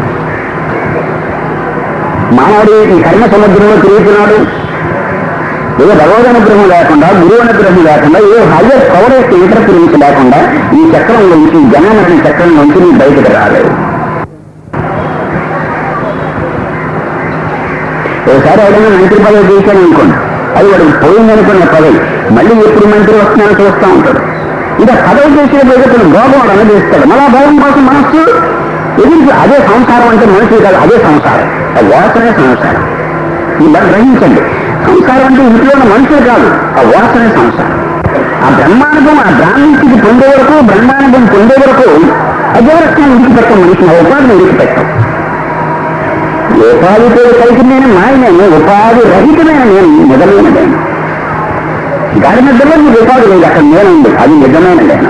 మానవుడు ఈ కర్మ సముద్రంలో తిరుగుతున్నాడు ఏ భగవద్ అనుగ్రహం లేకుండా గురువు అనుగ్రహం లేకుండా ఏ హయ్యర్ పవర్ యొక్క ఇంటర్ఫరెన్స్ లేకుండా ఈ చక్రం నుంచి జనాన్ని చక్రం నుంచి నీ బయటకు రాలేదు ఒకసారి ఎవరైనా మంత్రి పదవి చేశాను అనుకోండి అది వాడికి పోయిందనుకున్న పదవి మళ్ళీ ఎప్పుడు మంత్రి వస్తున్నానో చూస్తూ ఉంటాడు ఇక పదవి చేసే ప్రజలు భోగం వాడు అనుభవిస్తాడు మళ్ళా భోగం కోసం మనస్సు ఎదురు అదే సంసారం అంటే మనిషి కాదు అదే సంసారం ఆ వాసనే సంసారం ఈ మరి గ్రహించండి సంసారం అంటే ఇంట్లో ఉన్న మనుషులు కాదు ఆ వాసనే సంసారం ఆ బ్రహ్మానుభవం ఆ బ్రాహ్మణికి పొందే వరకు బ్రహ్మానుభవం పొందే వరకు అజవరత్నాన్ని విడిచిపెట్టం మనిషిని ఆ ఉపాధిని విడిచిపెట్టం ఉపాధితో కలిసి నేను మాయనేను ఉపాధి రహితమైన నేను నిజమైన నేను గాడి మధ్యలో నీకు ఉపాధి లేదు అక్కడ నేనుంది అది నిజమైన నేను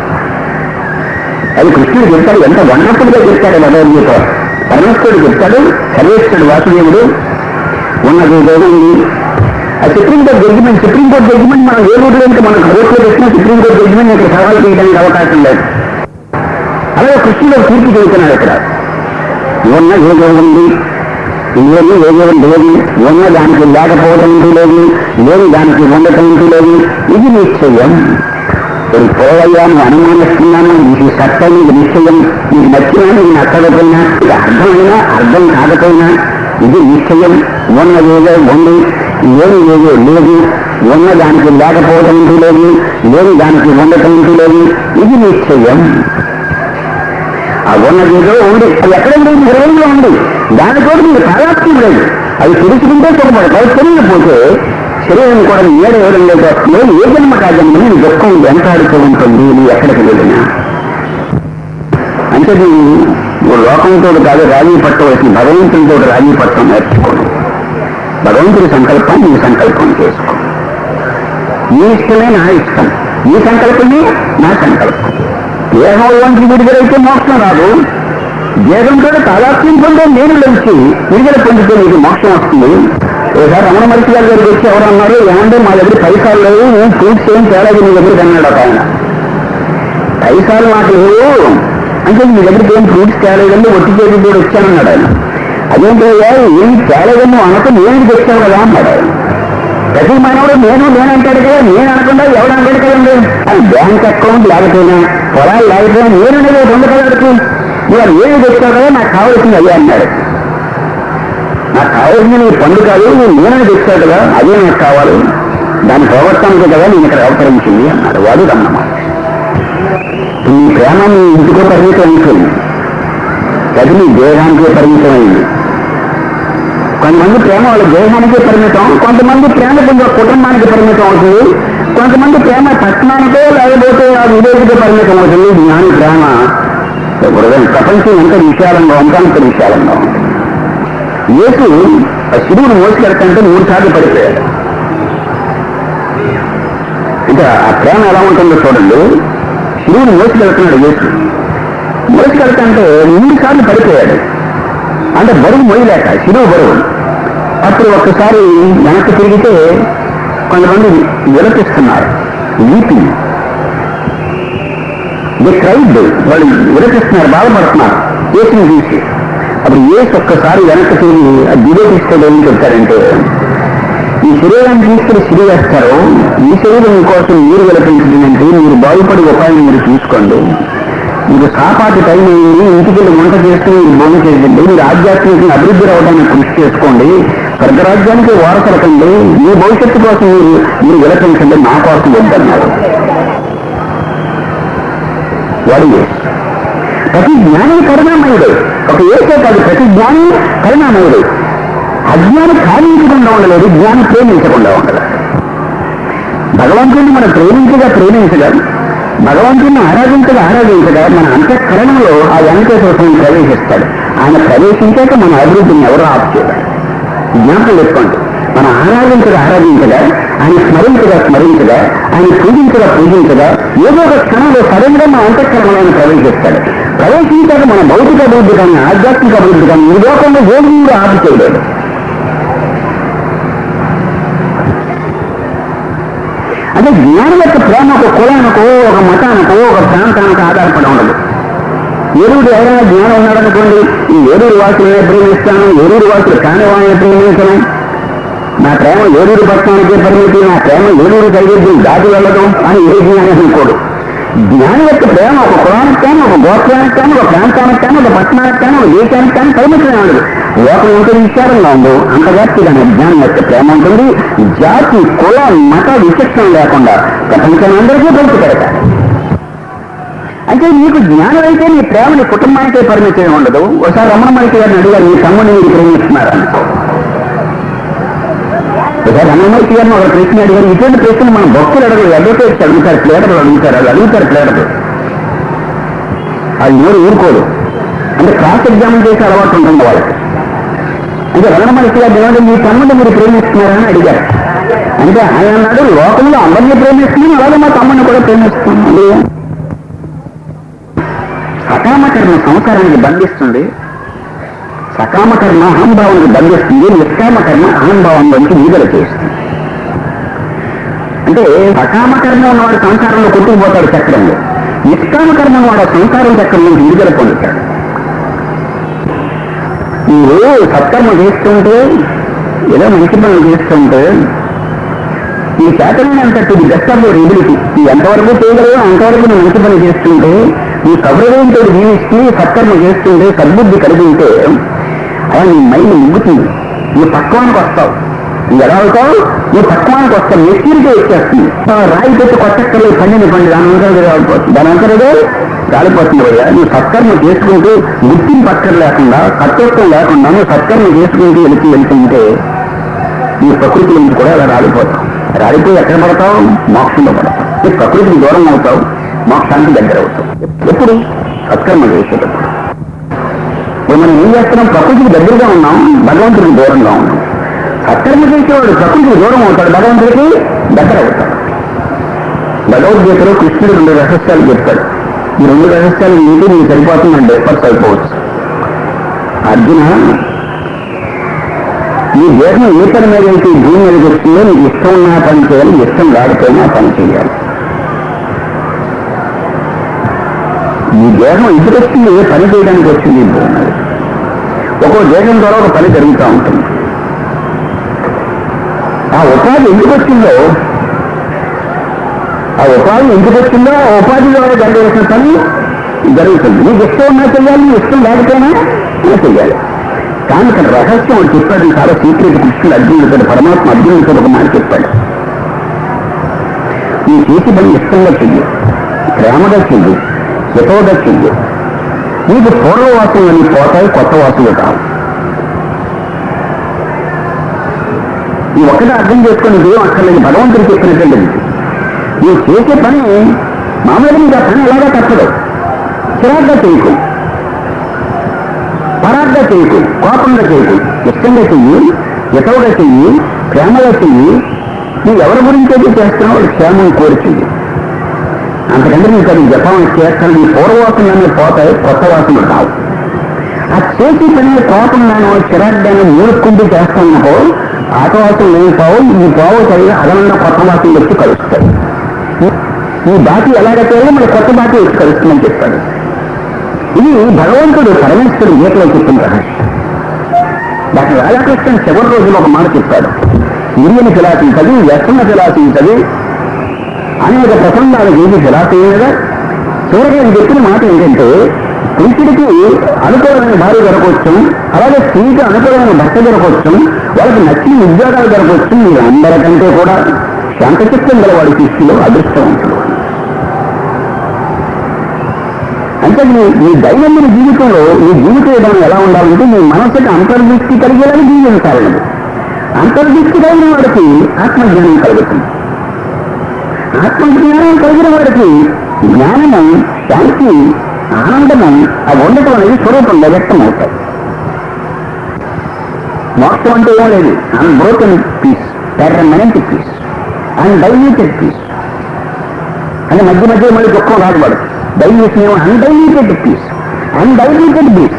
అది కృష్ణుడు చెప్తాడు ఎంత వండర్ఫుల్గా చెప్తాడు భగవద్గీత పరమేశ్వరుడు చెప్తాడు సర్వేశ్వరుడు వాసుదేవుడు ఉన్నది ఉంది ఆ సుప్రీంకోర్టు జడ్జిమెంట్ సుప్రీంకోర్టు జడ్జిమెంట్ మనం ఏ రూట్లో అంటే మనకు కోర్టులో పెట్టిన సుప్రీంకోర్టు జడ్జిమెంట్ ఇక్కడ సవాల్ చేయడానికి అవకాశం లేదు అలాగే కృష్ణుడు ఒక తీర్పు చెబుతున్నాడు ఇక్కడ ఉన్న ఏదో ఉంది లేని ఏదో లేదు ఉన్న దానికి లేకపోవడం అంటూ లేదు లేని దానికి ఉండటం అంటూ లేదు ఇది నిశ్చయం ఇప్పుడు పోవయ్యా నువ్వు అనుమానిస్తున్నాను ఇది సత్యం ఇది నిశ్చయం నీకు నచ్చినా నీకు నచ్చకపోయినా ఇది అర్థమైనా అర్థం కాకపోయినా ఇది నిశ్చయం ఉన్నదేదో ఉంది లేని ఏదో లేదు ఉన్న దానికి లేకపోవడం అంటూ లేదు లేని దానికి ఉండటం అంటూ లేదు ఇది నిశ్చయం ఆ ఉన్నదేదో ఉంది అది ఎక్కడ ఉంది హృదయంలో ఉంది దానితో మీకు తాదాత్మ్యం లేదు అది తెలుసుకుంటే సుఖపడతాయి తెలియకపోతే శరీరం కూడా ఏడు ఎవరంలోకి వస్తుంది ఏ జన్మ కాజన్మ నీ దుఃఖం వెంటాడుతూ ఉంటుంది నీ ఎక్కడికి వెళ్ళినా అంటే నువ్వు నువ్వు లోకంతో కాదు రాజీ పట్టవలసిన భగవంతునితో రాజీ పట్టడం నేర్చుకోను భగవంతుడి సంకల్పం నీ సంకల్పం చేసుకో నీ ఇష్టమే నా ఇష్టం నీ సంకల్పమే నా సంకల్పం దేహంలోంచి విడుదలైతే మోక్షం రాదు దేహంతో తాదాత్మ్యం పొందే నేను లేచి విడుదల పొందితే నీకు మోక్షం వస్తుంది ఒకసారి రమణ మరిచి గారి దగ్గరికి వచ్చి ఎవరు అన్నారు ఏమంటే మా దగ్గర పైసలు లేవు నేను ఫ్రూట్స్ ఏం తేలేదు నీ దగ్గరికి అన్నాడు ఒక ఆయన పైసలు నాకు లేవు అంటే మీ దగ్గరికి ఏం ఫ్రూట్స్ తేలేదండి ఒట్టి చేతి కూడా వచ్చానన్నాడు ఆయన అదేంటయ్యా ఏం తేలేదని నువ్వు అనక నేను తెచ్చావు కదా అన్నాడు ఆయన ప్రతి మానవుడు నేను నేను అంటాడు కదా నేను అనకుండా ఎవడు అంటాడు కదండి అది బ్యాంక్ అకౌంట్ లేకపోయినా పొలాలు లేకపోయినా నేను అనేది రెండు కలర్కి ఇవాళ ఏమి తెచ్చావు కదా నాకు కావాల్సింది అదే అన్నాడు నాకు కావాల్సింది నీ పండు కాదు నువ్వు నేనని తెచ్చావు కదా అదే నాకు కావాలి దాన్ని పోగొట్టానికి కదా నేను ఇక్కడ అవతరించింది అన్నాడు వాడు రమ్మన్నమాట నీ ప్రేమ నీ ఇంటికో పరిమితం అయిపోయింది అది నీ దేహానికే పరిమితమైంది కొంతమంది ప్రేమ వాళ్ళ దేహానికే పరిమితం కొంతమంది ప్రేమ కొంచెం కుటుంబానికి పరిమితం అవుతుంది కొంతమంది ప్రేమ పట్టణానికే లేకపోతే ఆ విలేజ్కే పరిమితం అవుతుంది జ్ఞాని ప్రేమ హృదయం ప్రపంచం ఎంత విశాలంగా ఉందో అంత విశాలంగా ఉంది యేసు ఆ శివుడు మోసుకెడతంటే మూడు సార్లు పడిపోయాడు ఇంకా ఆ ప్రేమ ఎలా ఉంటుందో చూడండి శివుడు మోసుకెళ్తున్నాడు యేసు మోసుకెళ్తుంటే మూడు సార్లు పడిపోయాడు అంటే బరువు మొయ్యలేక శిలువ బరువు అప్పుడు ఒక్కసారి వెనక్కి తిరిగితే కొంతమంది విలపిస్తున్నారు వీపింగ్ ది క్రైడ్ వాళ్ళు విలపిస్తున్నారు బాధపడుతున్నారు ఏసుని చూసి అప్పుడు ఏసు ఒక్కసారి వెనక్కి తిరిగి ఆ దిలో తీసుకోవడం ఏం చెప్తారంటే ఈ శరీరాన్ని తీసుకుని సిరి వేస్తారు ఈ శరీరం కోసం మీరు విలపించిందంటే మీరు బాగుపడే ఉపాయం మీరు చూసుకోండి మీకు సాపాటి టైం అయింది ఇంటికి వెళ్ళి వంట చేసుకుని మీరు భోజనం చేయండి మీరు ఆధ్యాత్మికంగా అభివృద్ధి రావడానికి కృషి చేసుకోండి స్వర్గరాజ్యానికి వారసలకండి మీ భవిష్యత్తు కోసం మీరు మీరు విలపించండి నా కోసం వద్దన్నారు వాడు యేసు. ప్రతి జ్ఞాని కరుణామయుడు ఒక ఏకే కాదు ప్రతి జ్ఞాని కరుణామయుడు అజ్ఞాని కామించకుండా ఉండలేదు జ్ఞాని ప్రేమించకుండా ఉండలేదు భగవంతుడిని మనం ప్రేమించగా ప్రేమించగా భగవంతుడిని ఆరాధించగా ఆరాధించగా మన అంతఃకరణంలో ఆ వెంకటేశ్వర స్వామి ప్రవేశిస్తాడు ఆయన ప్రవేశించాక మన అభివృద్ధిని ఎవరో ఆపు చేయరు జ్ఞాపకం పెట్టుకోండి మనం ఆరాధించగా ఆరాధించగా ఆయన స్మరించగా స్మరించగా ఆయన పూజించగా పూజించగా ఏదో ఒక క్షణంలో సడన్గా మన అంతఃకరణలో ఆయన ప్రవేశిస్తాడు ప్రవేశించాక మన భౌతిక అభివృద్ధి కానీ ఆధ్యాత్మిక అభివృద్ధి కానీ ఈ లోకంలో ఏది కూడా ఆపు చేయలేదు అంటే జ్ఞానం యొక్క ప్రేమ ఒక కులానికో ఒక మతానికో ఒక ప్రాంతానికి ఆధారపడి ఉండదు ఏరుడు ఎవరైనా జ్ఞానం ఉన్నాడనుకోండి ఈ ఏరూరు వాసులనే ప్రేమిస్తాను ఏరూరు వాసులు కాని వాళ్ళని ప్రేమించను నా ప్రేమ ఏరూరు పట్టణానికే పరిమితి నా ప్రేమ ఏరూరు కలిగేది దాటి వెళ్ళదు అని ఏ జ్ఞానం అనుకోడు జ్ఞానం యొక్క ప్రేమ ఒక కులానికి కానీ ఒక గోత్రానికి కానీ ఒక ప్రాంతానికి కానీ ఒక పట్టణానికి కానీ ఒక దేశానికి కానీ పరిమితమే ఉండదు లోకం ఎంత విచారంగా ఉందో అంత వ్యాప్తిగానే జ్ఞానం యొక్క ప్రేమ ఉంటుంది జాతి కుల మత విచక్షణ లేకుండా ప్రపంచమందరికీ పంచి పెడతారు అంటే నీకు జ్ఞానం అయితే నీ ప్రేమ నీ కుటుంబానికే పరిమితం ఉండదు ఒకసారి రమణ మహర్షి గారిని అడిగారు నీ తమ్ముడిని మీరు ప్రేమిస్తున్నారని ఒకసారి రమణ మహర్షి గారిని ఒక ప్రశ్న అడిగారు ఇటువంటి ప్రశ్నలు మన భక్తులు అడగరు అడ్వకేట్స్ అడుగుతారు ప్లేటర్లు అడుగుతారు వాళ్ళు అడుగుతారు ప్లేటర్లు అది నోరు ఊరుకోదు అంటే క్రాస్ ఎగ్జామిన్ చేసే అలవాటు ఉంటుంది వాళ్ళకి అంటే రమణ మహర్షి గారు ఏమంటే మీ తమ్ముడిని మీరు ప్రేమిస్తున్నారని అడిగారు అంటే ఆయన అన్నాడు లోకంలో అందరినీ ప్రేమిస్తున్నాను అలాగే మా తమ్ముడిని కూడా ప్రేమిస్తున్నాను సకామకర్మ సంసారానికి బంధిస్తుంది సకామకర్మ అహంభావానికి బంధిస్తుంది నిష్కామకర్మ అహంభావం నుంచి విడుదల చేస్తుంది అంటే సకామకర్మ ఉన్నవాడు సంసారంలో కొట్టుకుపోతాడు చక్రంలో నిష్కామకర్మ ఉన్నవాడు ఆ సంసారం చక్రం నుంచి విడుదల పొందుతాడు మీరు సత్కర్మ చేస్తుంటే ఏదో మంచి పనులు చేస్తుంటే ఈ చేతనైనంత ఇది బెస్ట్ ఆఫ్ యువర్ ఎబిలిటీ ఈ ఎంతవరకు చేయగలవో అంతవరకు నువ్వు మంచి పని చేస్తుంటే ఈ కబురంతో జీవిస్తూ సత్కర్మ చేస్తుంటే సద్బుద్ధి కలిగి ఉంటే అలా నీ మైండ్ ముగ్గుతుంది నువ్వు పక్వానికి వస్తావు నువ్వు ఎలా అవుతావు నువ్వు పక్వానికి వస్తావు మెచ్యూరిటీ వచ్చేస్తుంది ఆ రాయి పెట్టి కొట్టక్కర్లే పండిన పండి దాని అంతరం రాలిపోతుంది దాని అంతరదే రాలిపోతుంది అయ్యా నువ్వు సత్కర్మ చేసుకుంటూ గుర్తింపు పక్కన లేకుండా కర్తృత్వం లేకుండా నువ్వు సత్కర్మ చేసుకుంటూ వెళుతూ వెళ్తుంటే ఈ ప్రకృతి నుంచి కూడా అలా రాలిపోతావు రాలిపోయి ఎక్కడ పడతావు మోక్షంలో పడతావు ఈ ప్రకృతికి దూరం అవుతావు మోక్షానికి దగ్గర అవుతావు ఎప్పుడు సత్కర్మ చేసేటప్పుడు ఇప్పుడు మనం ఏం చేస్తున్నాం ప్రకృతికి దగ్గరగా ఉన్నాం భగవంతుడికి దూరంగా ఉన్నాం సత్కర్మ చేసేవాడు ప్రకృతికి దూరం అవుతాడు భగవంతుడికి దగ్గర అవుతాడు భగవద్గీతలో కృష్ణుడు రెండు రహస్యాలు చెప్తాడు ఈ రెండు రహస్యాలు నీటి నీకు సరిపోతుంది అంటే ఎఫర్ట్స్ అయిపోవచ్చు అర్జున నీ దేహం ఏ పని మీద అయితే ఈ భూమి మీదకి వస్తుందో నీకు ఇష్టం ఉన్నా పని చేయాలి ఇష్టం రాకపోయినా పని చేయాలి ఈ దేహం ఎందుకు వచ్చింది ఏ పని చేయడానికి వచ్చింది ఈ భూమి మీద ఒక్కో దేహం ద్వారా ఒక పని జరుగుతూ ఉంటుంది ఆ ఉపాధి ఎందుకు వచ్చిందో ఆ ఉపాధి ఎందుకు వచ్చిందో ఆ ఉపాధి ద్వారా జరగవలసిన పని జరుగుతుంది నీకు ఇష్టం ఉన్నా చేయాలి నీ ఇష్టం లేకపోయినా నువ్వు చేయాలి కానీ ఇక్కడ రహస్యం అని చెప్పాడు చాలా సీక్రెట్ కృష్ణుడు అర్జునుడు పరమాత్మ అర్జునుడితో ఒక మాట చెప్పాడు నీ చేతి పని ఇష్టంగా చెయ్యి ప్రేమగా చెయ్యి హితవుగా చెయ్యి నీకు పూర్వ వాసనలు పోతాయి కొత్త వాసనలు కావు ఈ ఒక్కటే అర్థం చేసుకుని ఏం అక్కర్లేదు భగవంతుడు చెప్పినట్టు నువ్వు చేసే పని మామూలుగా నీకు ఆ పని ఎలాగా తప్పదు చిరాగ్గా చేయకు పరాగ్గా చేయకు కోపంగా చేయకు ఇష్టంగా చెయ్యి హితవుగా చెయ్యి ప్రేమగా చెయ్యి నువ్వు ఎవరి గురించి అయితే చేస్తున్నావు వాడి క్షేమం కోరి చెయ్యి అంతకంటే నీకు అది జపం చేస్తాను నీ పూర్వవాసనలన్నీ పోతాయి కొత్త వాసనలు కావు ఆ చేసి పని కోపంగానో చిరాగ్గానో మూడుకుంటూ చేస్తానో ఆటవాసం లేని పావు ఈ పావు సరిగా అదనంగా కొత్త వాసనలు వచ్చి కలుస్తాయి ఈ బాటి ఎలాగైతే మన కొత్త బాటి వచ్చి కలుస్తుందని చెప్పాడు ఇది భగవంతుడు పరమేశ్వరుడు గీతలో చెప్పిన రహస్యం డాక్టర్ రాధాకృష్ణన్ చివరి రోజులు ఒక మాట చెప్పాడు ఇండియన్ ఫిలాసఫీ చదివి వెస్టర్న్ ఫిలాసఫీ చదివి అనేక ప్రసంగాలు చేసి ఫిలాసఫీ మీద చివరికి ఆయన చెప్పిన మాట ఏంటంటే పురుషుడికి అనుకూలమైన భార్య దొరకవచ్చు అలాగే స్త్రీకి అనుకూలమైన భర్త దొరకవచ్చు వాళ్ళకి నచ్చిన ఉద్యోగాలు దొరకవచ్చు మీరు అందరికంటే కూడా శాంతచిత్తం గల వాడి శిష్యులు అదృష్టవంతులు అంటే నీ నీ దైనందిన జీవితంలో నీ జీవిత విధానం ఎలా ఉండాలంటే నీ మనసుకి అంతర్దృష్టి కలిగేలాగా జీవించాలి అంతర్దృష్టి కలిగిన వాడికి ఆత్మజ్ఞానం కలుగుతుంది ఆత్మజ్ఞానం కలిగిన వాడికి జ్ఞానము శాంతి ఆనందము ఆ ఉండటం అనేది స్వరూపంగా వ్యక్తం అవుతాయి మోక్షం అంటే ఏం లేదు unbroken peace permanent peace undiluted peace అని మధ్య మధ్య మళ్ళీ దుఃఖం రాదు వాడు డైల్యూషన్ ఏమో అన్డైల్యూటెడ్ పీస్ అన్డైల్యూటెడ్ పీస్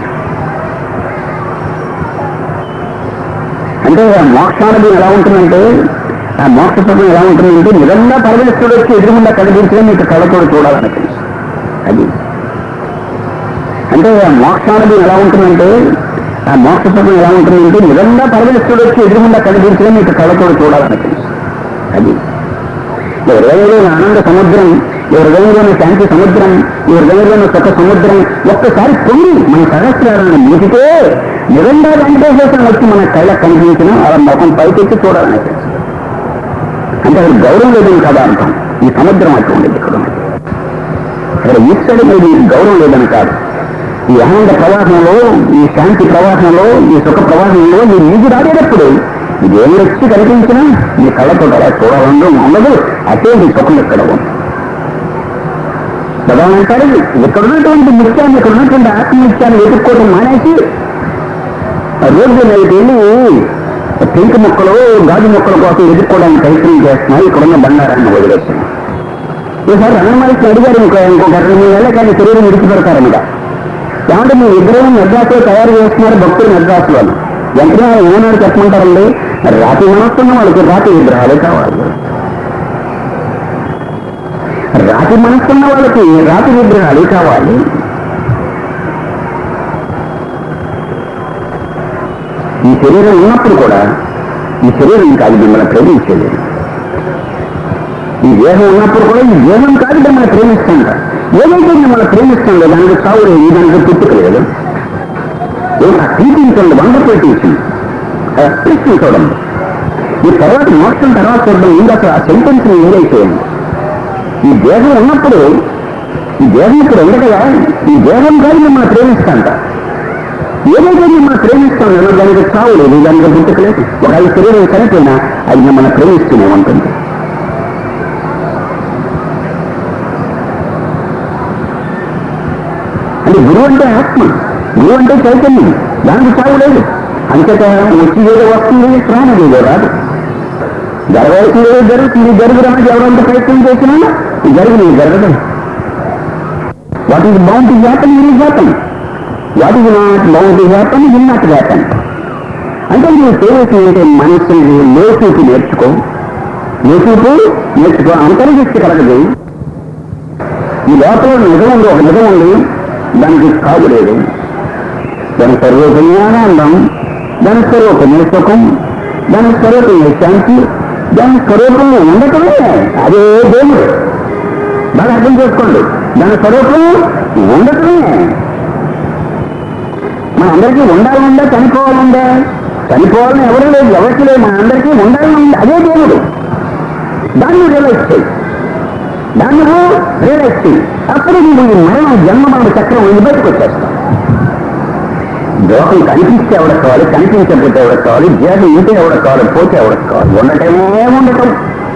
అంటే ఆ మోక్షానికి ఎలా ఉంటుందంటే ఆ మోక్ష సుఖం ఎలా ఉంటుందంటే నిజంగా పరమేశ్వరుడు వచ్చి ఎదురుగుండా కనిపించడం మీకు కళ్ళతో చూడాలనిపిస్తుంది అది అంటే ఆ మోక్షానికి ఎలా ఉంటుందంటే ఆ మోక్ష సుఖం ఎలా ఉంటుందంటే నిజంగా పరమేశ్వరుడు వచ్చి ఎదురుగుండా కనిపించడం మీకు కళ్ళతో చూడాలనిపిస్తుంది అది ఈ హృదయంలోని ఆనంద సముద్రం ఈ హృదయంలోని శాంతి సముద్రం ఈ హృదయంలోని సుఖ సముద్రం ఒక్కసారి పొంగి మన సహస్రాలను నీటితే నిజంగా వెంకటేశ్వర వచ్చి మన కళ్ళకు కనిపించిన అలా ముఖం పైకెత్తి చూడాలని అంటే అది గౌరవం లేదని కదా అర్థం ఈ సముద్రం అటువంటిది ఇక్కడ ఉన్నది. ఇక్కడ ఈశ్వరుడు మీద నీకు గౌరవం లేదని కాదు ఈ ఆనంద ప్రవాహంలో ఈ శాంతి ప్రవాహంలో ఈ సుఖ ప్రవాహంలో నీ నీకు రాడేటప్పుడు ఇది ఏమి వచ్చి కనిపించినా నీ కళ్ళతో అలా చూడాలని ఉండదు అదే నీ సుఖం ఎక్కడ ఉంది భగవాన్ అంటారు ఇక్కడ ఉన్నటువంటి ముత్యాన్ని ఇక్కడ ఉన్నటువంటి ఆత్మముత్యాన్ని వెతుక్కోవడం మానేసి ఆ రోడ్డు మీదకి వెళ్ళి పింక్ మొక్కలు గాజు మొక్కల కోసం వెతుక్కోవడానికి ప్రయత్నం చేస్తున్నాయి ఇక్కడున్న బండారాన్ని వదిలేస్తున్నాయి ఈసారి రంగమల్లికి అడిగారు ఇంకో ఇంకో రెండు మూడు నెలల కానీ శరీరం విడిచిపెడతారన్నమాట ఏమంటే మీ విగ్రహం మెడ్రాస్లో తయారు చేస్తున్నారు భక్తులు మెడ్రాస్లో వెంటనే ఆయన ఏమన్నాడు చెప్పమంటారండి రాతి మనస్సున్న వాళ్ళకి రాతి విగ్రహాలే కావాలి రాతి మనస్సున్న వాళ్ళకి రాతి విగ్రహాలే కావాలి ఈ శరీరం ఉన్నప్పుడు కూడా ఈ శరీరం కాదు మిమ్మల్ని ప్రేమించలేదు ఈ దేహం ఉన్నప్పుడు కూడా ఈ దేహం కాదు మిమ్మల్ని ప్రేమిస్తుంట ఏదైతే మిమ్మల్ని ప్రేమిస్తుందో దానికి చావు లేదు దానికి పుట్టుక లేదు ఏం ఆ టీచించండి వండర్ఫుల్ టీచింగ్ టీచింగ్ చూడండి ఈ తర్వాత మోక్షం తర్వాత చూడడం ఇంకా అసలు ఆ సెంటెన్స్ ని ఏదై చేయండి ఈ దేహం ఉన్నప్పుడు ఈ దేహం ఇప్పుడు ఉండగా ఈ దేహం కాదు మిమ్మల్ని ప్రేమిస్తాంట ఏదైతే మిమ్మల్ని ప్రేమిస్తానో దానికి చావు లేదు దానికి పుట్టుక లేదు ఒకవేళ శరీరం చనిపోయినా అది మిమ్మల్ని ప్రేమిస్తూనే ఉంటుంది అంటే గురువు అంటే ఆత్మ గురువు అంటే చైతన్యం దానికి చావు లేదు అంతేత వచ్చి ఏదో వస్తుంది ప్రాణం ఏదో రాదు జరగవలసింది ఏదో జరుగుతుంది జరుగుదన్నది ఎవరంత ప్రయత్నం చేసినా జరుగుతుంది జరగదు what is bound to happen will happen what is not bound to happen will not happen అంటే నువ్వు చేయవలసింది ఏంటంటే మనసుని లోచూపు నేర్చుకో లోచూపు నేర్చుకో అంతర్దృష్టి కలగదు ఈ లోపల నిజం ఉంది ఒక నిజం ఉంది దానికి కాదు లేదు దాని స్వరూపమే ఆనందం దాని స్వరూపమే సుఖం దాని స్వరూపమే శాంతి దాని స్వరూపంలో ఉండటమే అదే దేవుడు బాగా అర్థం చేసుకోండి దాని స్వరూపం ఉండటమే మన అందరికీ ఉండాలందా చనిపోవాలందా చనిపోవాలని ఎవరు లేదు ఎవరికి లేదు మన అందరికీ ఉండాలని ఉంది అదే దేవుడు దాన్ని రియలైజ్ చేయి దాన్ని రియలైజ్ చేయి అప్పుడు నువ్వు ఈ మరణం జన్మ మరణ చక్రం నుండి బయటకు వచ్చేస్తావు లోకం కనిపిస్తే ఎవడకు కావాలి కనిపించకపోతే ఎవడకు కావాలి జీవం ఉంటే ఎవడకు కావాలి పోతే ఎవడకు కావాలి ఉండటమే ఉండటం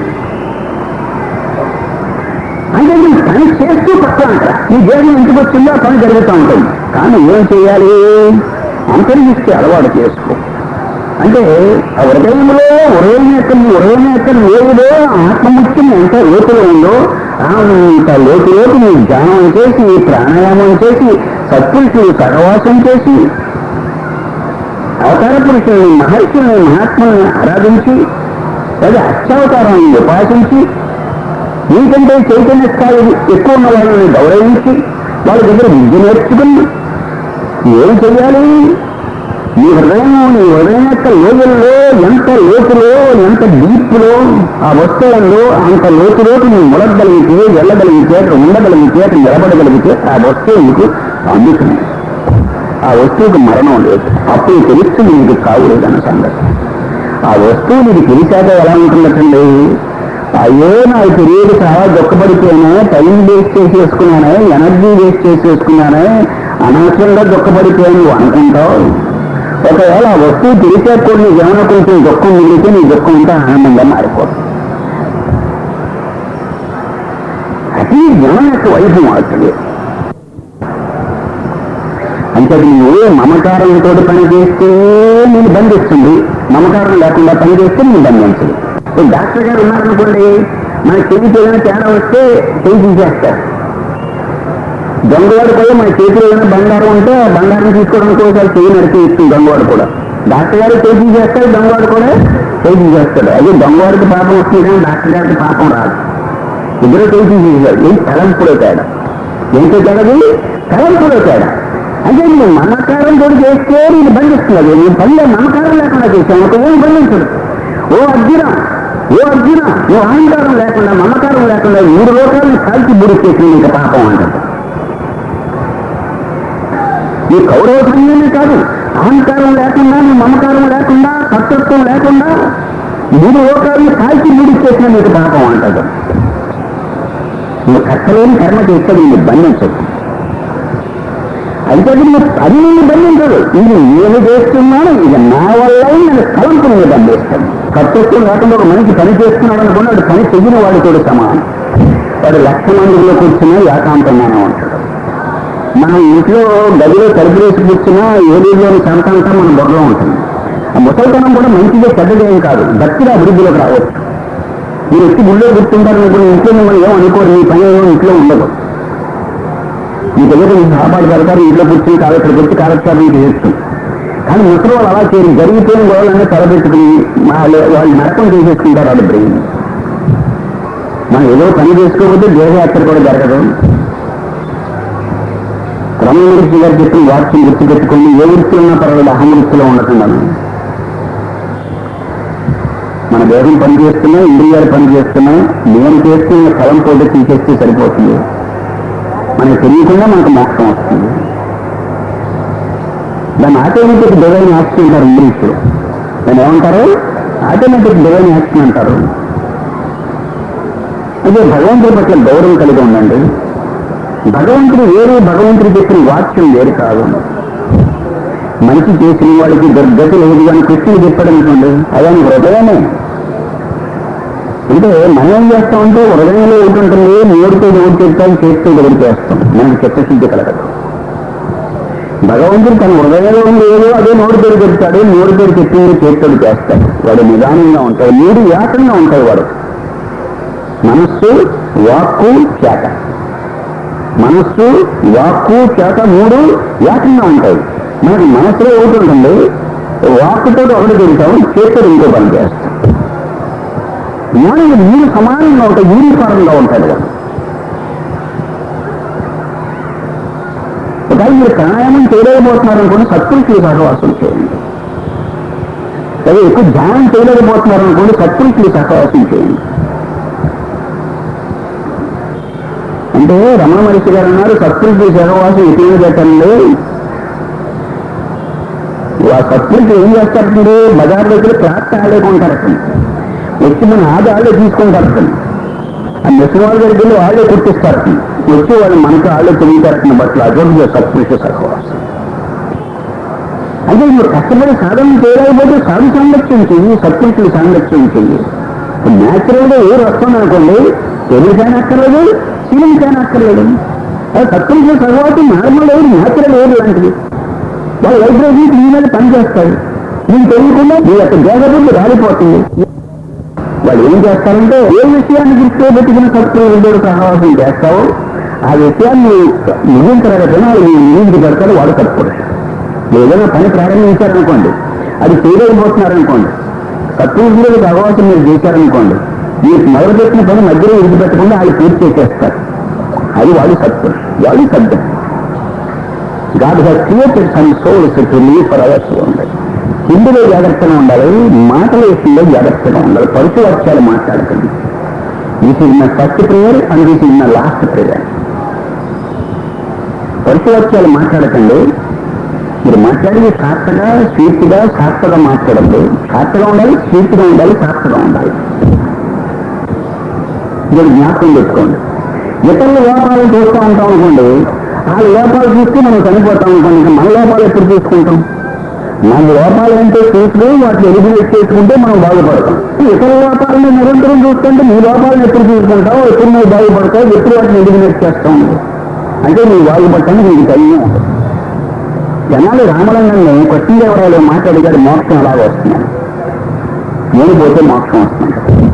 అంటే నువ్వు పని చేస్తూ పక్క అంట నీ జీవం ఇంటికి వచ్చిందో ఆ పని జరుగుతూ ఉంటుంది కానీ ఏం చేయాలి అంతర్దృష్టి అలవాటు చేసుకో అంటే ఆ హృదయంలో హృదయం యొక్క హృదయం యొక్క లోతులో ఆత్మముఖ్యం ఎంత లోతులో ఉందో అంత లోతులోకి నీ ధ్యానం చేసి ప్రాణాయామం చేసి సత్పురుషులు సహవాసం చేసి అవతార పురుషుల్ని మహర్షుల్ని మహాత్ముల్ని ఆరాధించి లేదా అత్యవతారాన్ని ఉపాసించి నీకంటే చైతన్య స్థాయి ఎక్కువ ఉన్న వాళ్ళని గౌరవించి వాళ్ళ దగ్గర విద్య నేర్చుకుని ఏం చెయ్యాలి నీ హృదయం నీ హృదయం యొక్క లోయల్లో ఎంత లోతులో ఎంత డీప్లో ఆ వస్తువులలో అంత లోతులోకి నీ ముడగలిగితే వెళ్ళగలిగితే ఉండగలిగితే నిలబడగలిగితే ఆ వస్తువు నీకు అందుతుంది ఆ వస్తువుకు మరణం లేదు అప్పుడు తెలుస్తుంది నీకు కావు లేదన్న సంగతి ఆ వస్తువు నీకు తెలిసాక ఎలా ఉంటుందటండి అయ్యో నాకు తెలియదు చాలా దుఃఖపడిపోయినా టైం వేస్ట్ చేసేసుకున్నానే ఎనర్జీ వేస్ట్ చేసేసుకున్నానే అనవసరంగా దుఃఖపడిపోయాను నువ్వు అనుకుంటావు ఒకవేళ ఆ వస్తువు తెలిసే కూడా నీకు ఏమైనా కొంచెం దుఃఖం మిగిలితే నీ దుఃఖం అంతా ఆనందంగా మారిపోతుంది అది జ్ఞానం యొక్క వైపు మారుతుంది అంటే నువ్వు మమకారంతో పని చేస్తే నేను బంధిస్తుంది మమకారం లేకుండా పని చేస్తే నేను బంధించదు ఇప్పుడు డాక్టర్ గారు ఉన్నారనుకోండి మన చెయ్యి ఏదైనా తేడా వస్తే చెయ్యి తీసేస్తారు దొంగవాడు కూడా మన చేతిలో ఏమైనా బంగారం ఉంటే ఆ బంగారం తీసుకోవడానికి ఒకసారి చెయ్యి నడిచి ఇస్తుంది దొంగవాడు కూడా డాక్టర్ గారు చేయి తీసేస్తాడు దొంగవాడు కూడా చేయి తీసేస్తాడు అదే దొంగవాడికి పాపం వస్తుంది కానీ డాక్టర్ గారికి పాపం రాదు ఇద్దరు చేయి తీసేసాడు ఏం తలంపులో తేడా ఏంటో తేడాది తలంపులో తేడా అంటే నువ్వు మమకారంతో చేస్తే నేను బంధిస్తున్నది నీ పనిలో మమకారం లేకుండా చేశాను ఒక ఏం బంధించదు ఓ అర్జున ఓ అర్జున నువ్వు అహంకారం లేకుండా మమకారం లేకుండా మూడు లోకాలను కాల్చి బుడి చేసింది ఇంకా పాపం అంటారు ఈ కౌరవ సైన్యమే కాదు అహంకారం లేకుండా నీ మమకారం లేకుండా కర్తృత్వం లేకుండా మూడు లోకాలను కాల్చి బుడి చేసిన నీకు పాపం అంటాడు నువ్వు కర్తలేని కర్మ చేస్తే నిన్ను బంధించదు అయితే అది నువ్వు అది నిన్ను బంధించదు ఇది నేను చేస్తున్నాను ఇది నా వల్ల నేను తలంపు నేను బంధిస్తాను కర్తృత్వం లేకుండా ఒక మనిషి పని చేస్తున్నాడు అనుకున్న వాడు పని చెయ్యిన వాడు కూడా సమానం వాడు లక్ష మందిలో కూర్చున్నా ఏకాంతంగానే ఉంటాడు మనం ఇంట్లో గదిలో తలుపు వేసి కూర్చున్నా ఏరియాలోని సంతంతా మన బుర్రలో ఉంటుంది ఆ ముసలితనం కూడా మంచిదే చెడ్డదేం కాదు భక్తిగా అభివృద్ధిలోకి రావచ్చు మీరు వచ్చి గుళ్ళో కూర్చుంటారు అనుకుని ఇంట్లో మిమ్మల్ని ఏం అనుకోరు మీ పని ఏమో ఇంట్లో ఉండదు మీ దగ్గర మీ సాపాటు పెడతారు ఇంట్లో కూర్చుని కాదు ఇక్కడికి వచ్చి కాలక్షేపం చేయొచ్చు కానీ ముసలి వాళ్ళు అలా చేయరు జరిగిపోయిన గొడవలన్నీ తలపెట్టుకుని వాళ్ళు వాళ్ళు నరకం చేసేసుకుంటారు వాళ్ళ బ్రెయిన్ మనం ఏదో పని చేసుకోకపోతే దేహయాత్ర కూడా జరగదు రమణమూర్తి గారు చెప్పిన వాక్యం గుర్తుపెట్టుకుని ఏ వృత్తిలో ఉన్నా పర్వాలేదు అహం వృత్తిలో ఉండకుండా మన దేహం పని చేస్తున్నా ఇంద్రియాలు పని చేస్తున్నా నేను చేస్తున్న ఫలం పోతే తీసేస్తే సరిపోతుంది మనకు తెలియకుండా మనకు మోక్షం వస్తుంది దాన్ని ఆటోమేటిక్ డివైన్ యాక్షన్ అంటారు ఇంగ్లీష్లో దాన్ని ఏమంటారు ఆటోమేటిక్ డివైన్ యాక్షన్ అంటారు అదే భగవంతుడి పట్ల గౌరవం కలిగి ఉండండి భగవంతుడు వేరే భగవంతుడు చెప్పిన వాక్యం వేరు కాదు మంచి చేసిన వాడికి దుర్గతి లేదు అని కృష్ణుడు చెప్పాడు అనుకోండి అదని హృదయమే అంటే మనం ఏం చేస్తామంటే హృదయంలో ఉంటుంటుంది నోటితో ఎవరు చెప్తాం చేతితో ఎవరు చేస్తాం మనకి చిత్తశుద్ధి కలగదు భగవంతుడు తన హృదయంలో ఉంది ఏదో అదే నోటి పేరు చెప్తాడు నోటి పేరు చెప్పింది చేతితో చేస్తాడు వాడు నిదానంగా ఉంటాడు మూడు వ్యాసంగా ఉంటాయి వాడు మనస్సు వాక్కు చేత మనస్సు వాక్కు చేత మూడు ఏకంగా ఉంటాయి మనకి మనసులో ఒకటి ఉంటుంది వాక్కుతో ఒకటి తింటాం చేతితో ఇంకో పని చేస్తాం జ్ఞానం మూడు సమానంగా ఉంటాయి యూనిఫారంగా ఉంటాయి కదా ఒకవేళ మీరు ప్రాణాయామం చేయలేకపోతున్నారు అనుకోండి సత్పురుషులు సహవాసం చేయండి అదే ఎక్కువ ధ్యానం చేయలేకపోతున్నారు అనుకోండి సత్పురుషులు సహవాసం చేయండి అంటే రమణ మహర్షి గారు అన్నారు సత్పురుషులు సహవాసం ఎటువంటి పెట్టండి ఆ సత్పురుషులు ఏం చేస్తారంటే బజార్ దగ్గర క్లాత్ ఆడేకుంటారు వచ్చి మన ఆది ఆళ్ళే తీసుకుంటారు ఆ ముసలి వాళ్ళ దగ్గరికి వెళ్ళి వాళ్ళే కుట్టిస్తారు వచ్చి వాళ్ళు మనకి వాళ్ళే తెలియతారు బట్టలు అటువంటి సత్పురుష సహవాసం అంటే మీరు కష్టపడి సాధన చేయలేకపోతే సాధు సాంగత్యం చెయ్యి సత్పురుషులు సాంగత్యం చెయ్యి న్యాచురల్ గా ఏ వస్తుంది అనుకోండి తెలియకైనా అక్కర్లేదు శీలించైనా అక్కర్లేదు అది సత్పురుషుల సహవాసం నార్మల్ ఎయిర్ న్యాచురల్ ఎయిర్ లాంటిది వాళ్ళు లైబ్రరీ మీ మీద పనిచేస్తారు మీకు తెలియకుండా మీ యొక్క జాగ్రత్త రాలిపోతుంది వాళ్ళు ఏం చేస్తారంటే ఏ విషయాన్ని దృష్టిలో పెట్టుకుని సత్పురుషుడు సహవాసం చేస్తావో ఆ విషయాన్ని ముగించలేకపోయినా వాళ్ళు ముగించి పెడతారు వాడు సత్పురుషుడు ఏదైనా పని ప్రారంభించారనుకోండి అది చేయలేకపోతున్నారనుకోండి సత్పురుషులకు సహవాసం మీరు చేశారనుకోండి మీరు మొదలుపెట్టిన పని మధ్యలో విడిచిపెట్టకుండా వాళ్ళు పూర్తి చేసేస్తారు అది వాడు సత్పురుషుడు వాడు సత్యం God has created some souls to leave for ours ఉండాలి హిందీలో జాగ్రత్తగా ఉండాలి మాటల విషయంలో జాగ్రత్తగా ఉండాలి పరుచు వాక్యాలు మాట్లాడకండి this is my first prayer and this is my last prayer పరుచు వాక్యాలు మాట్లాడకండి మీరు మాట్లాడేది సార్థగా స్వీట్గా సార్థగా మాట్లాడద్దు సార్థగా ఉండాలి స్వీట్గా ఉండాలి సార్థగా ఉండాలి మీరు జ్ఞాపకం పెట్టుకోండి ఇతరుల లోపాలను చూస్తూ ఉంటాం అనుకోండి ఆ లోపాలు చూస్తే మనం చనిపోతాం అనుకోండి ఇంకా మన లోపాలు ఎప్పుడు చూసుకుంటాం మన లోపాలు ఏంటో చూసుకుని వాటిని ఎలిమినేట్ చేసుకుంటే మనం బాగుపడతాం ఇతర లోపాలను నిరంతరం చూస్తుంటే నీ లోపాలను ఎప్పుడు చూసుకుంటావు ఎప్పుడు నువ్వు బాగుపడతావు ఎప్పుడు వాటిని ఎలిమినేట్ చేస్తావు అంటే నువ్వు బాగుపడటానికి నీకు టైం ఉంటుంది జనాలు రామలింగాన్ని కృష్ణదేవరాయలు మాట్లాడిగారు మోక్షం అలాగే వస్తున్నాను నేను పోతే మోక్షం వస్తుంది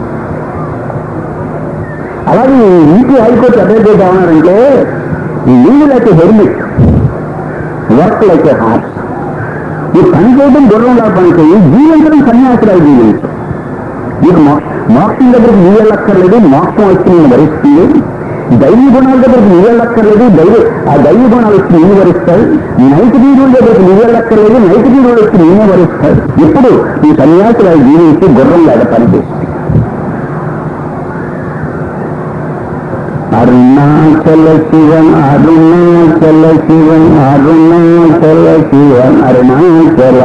అలాగే ఈ నీటి హైకోర్టు అదే ఏమన్నారంటే నీళ్ళు like helmet work like horse ఈ పని చేయడం గుర్రంలా పని చేయి జీవించడం సన్యాసులా జీవించు నీకు మోక్ష మోక్షం దగ్గరికి నీ వెళ్ళక్కర్లేదు మోక్షం వచ్చి నేను భరిస్తుంది దైవ గుణాల దగ్గరికి నీ వెళ్ళక్కర్లేదు దైవ ఆ దైవ గుణాలు వచ్చి నేను భరిస్తాయి నైతిక వీరుల దగ్గరికి నీ వెళ్ళక్కర్లేదు నైతిక వీరులు వచ్చి నేనే భరిస్తాయి ఇప్పుడు ఈ సన్యాసులా జీవించి గుర్రం లాగా పనిచేస్తుంది అరుణాచల శివన్ అరుణాచల శివన్ అరుణాచల శివన్ అరుణాచల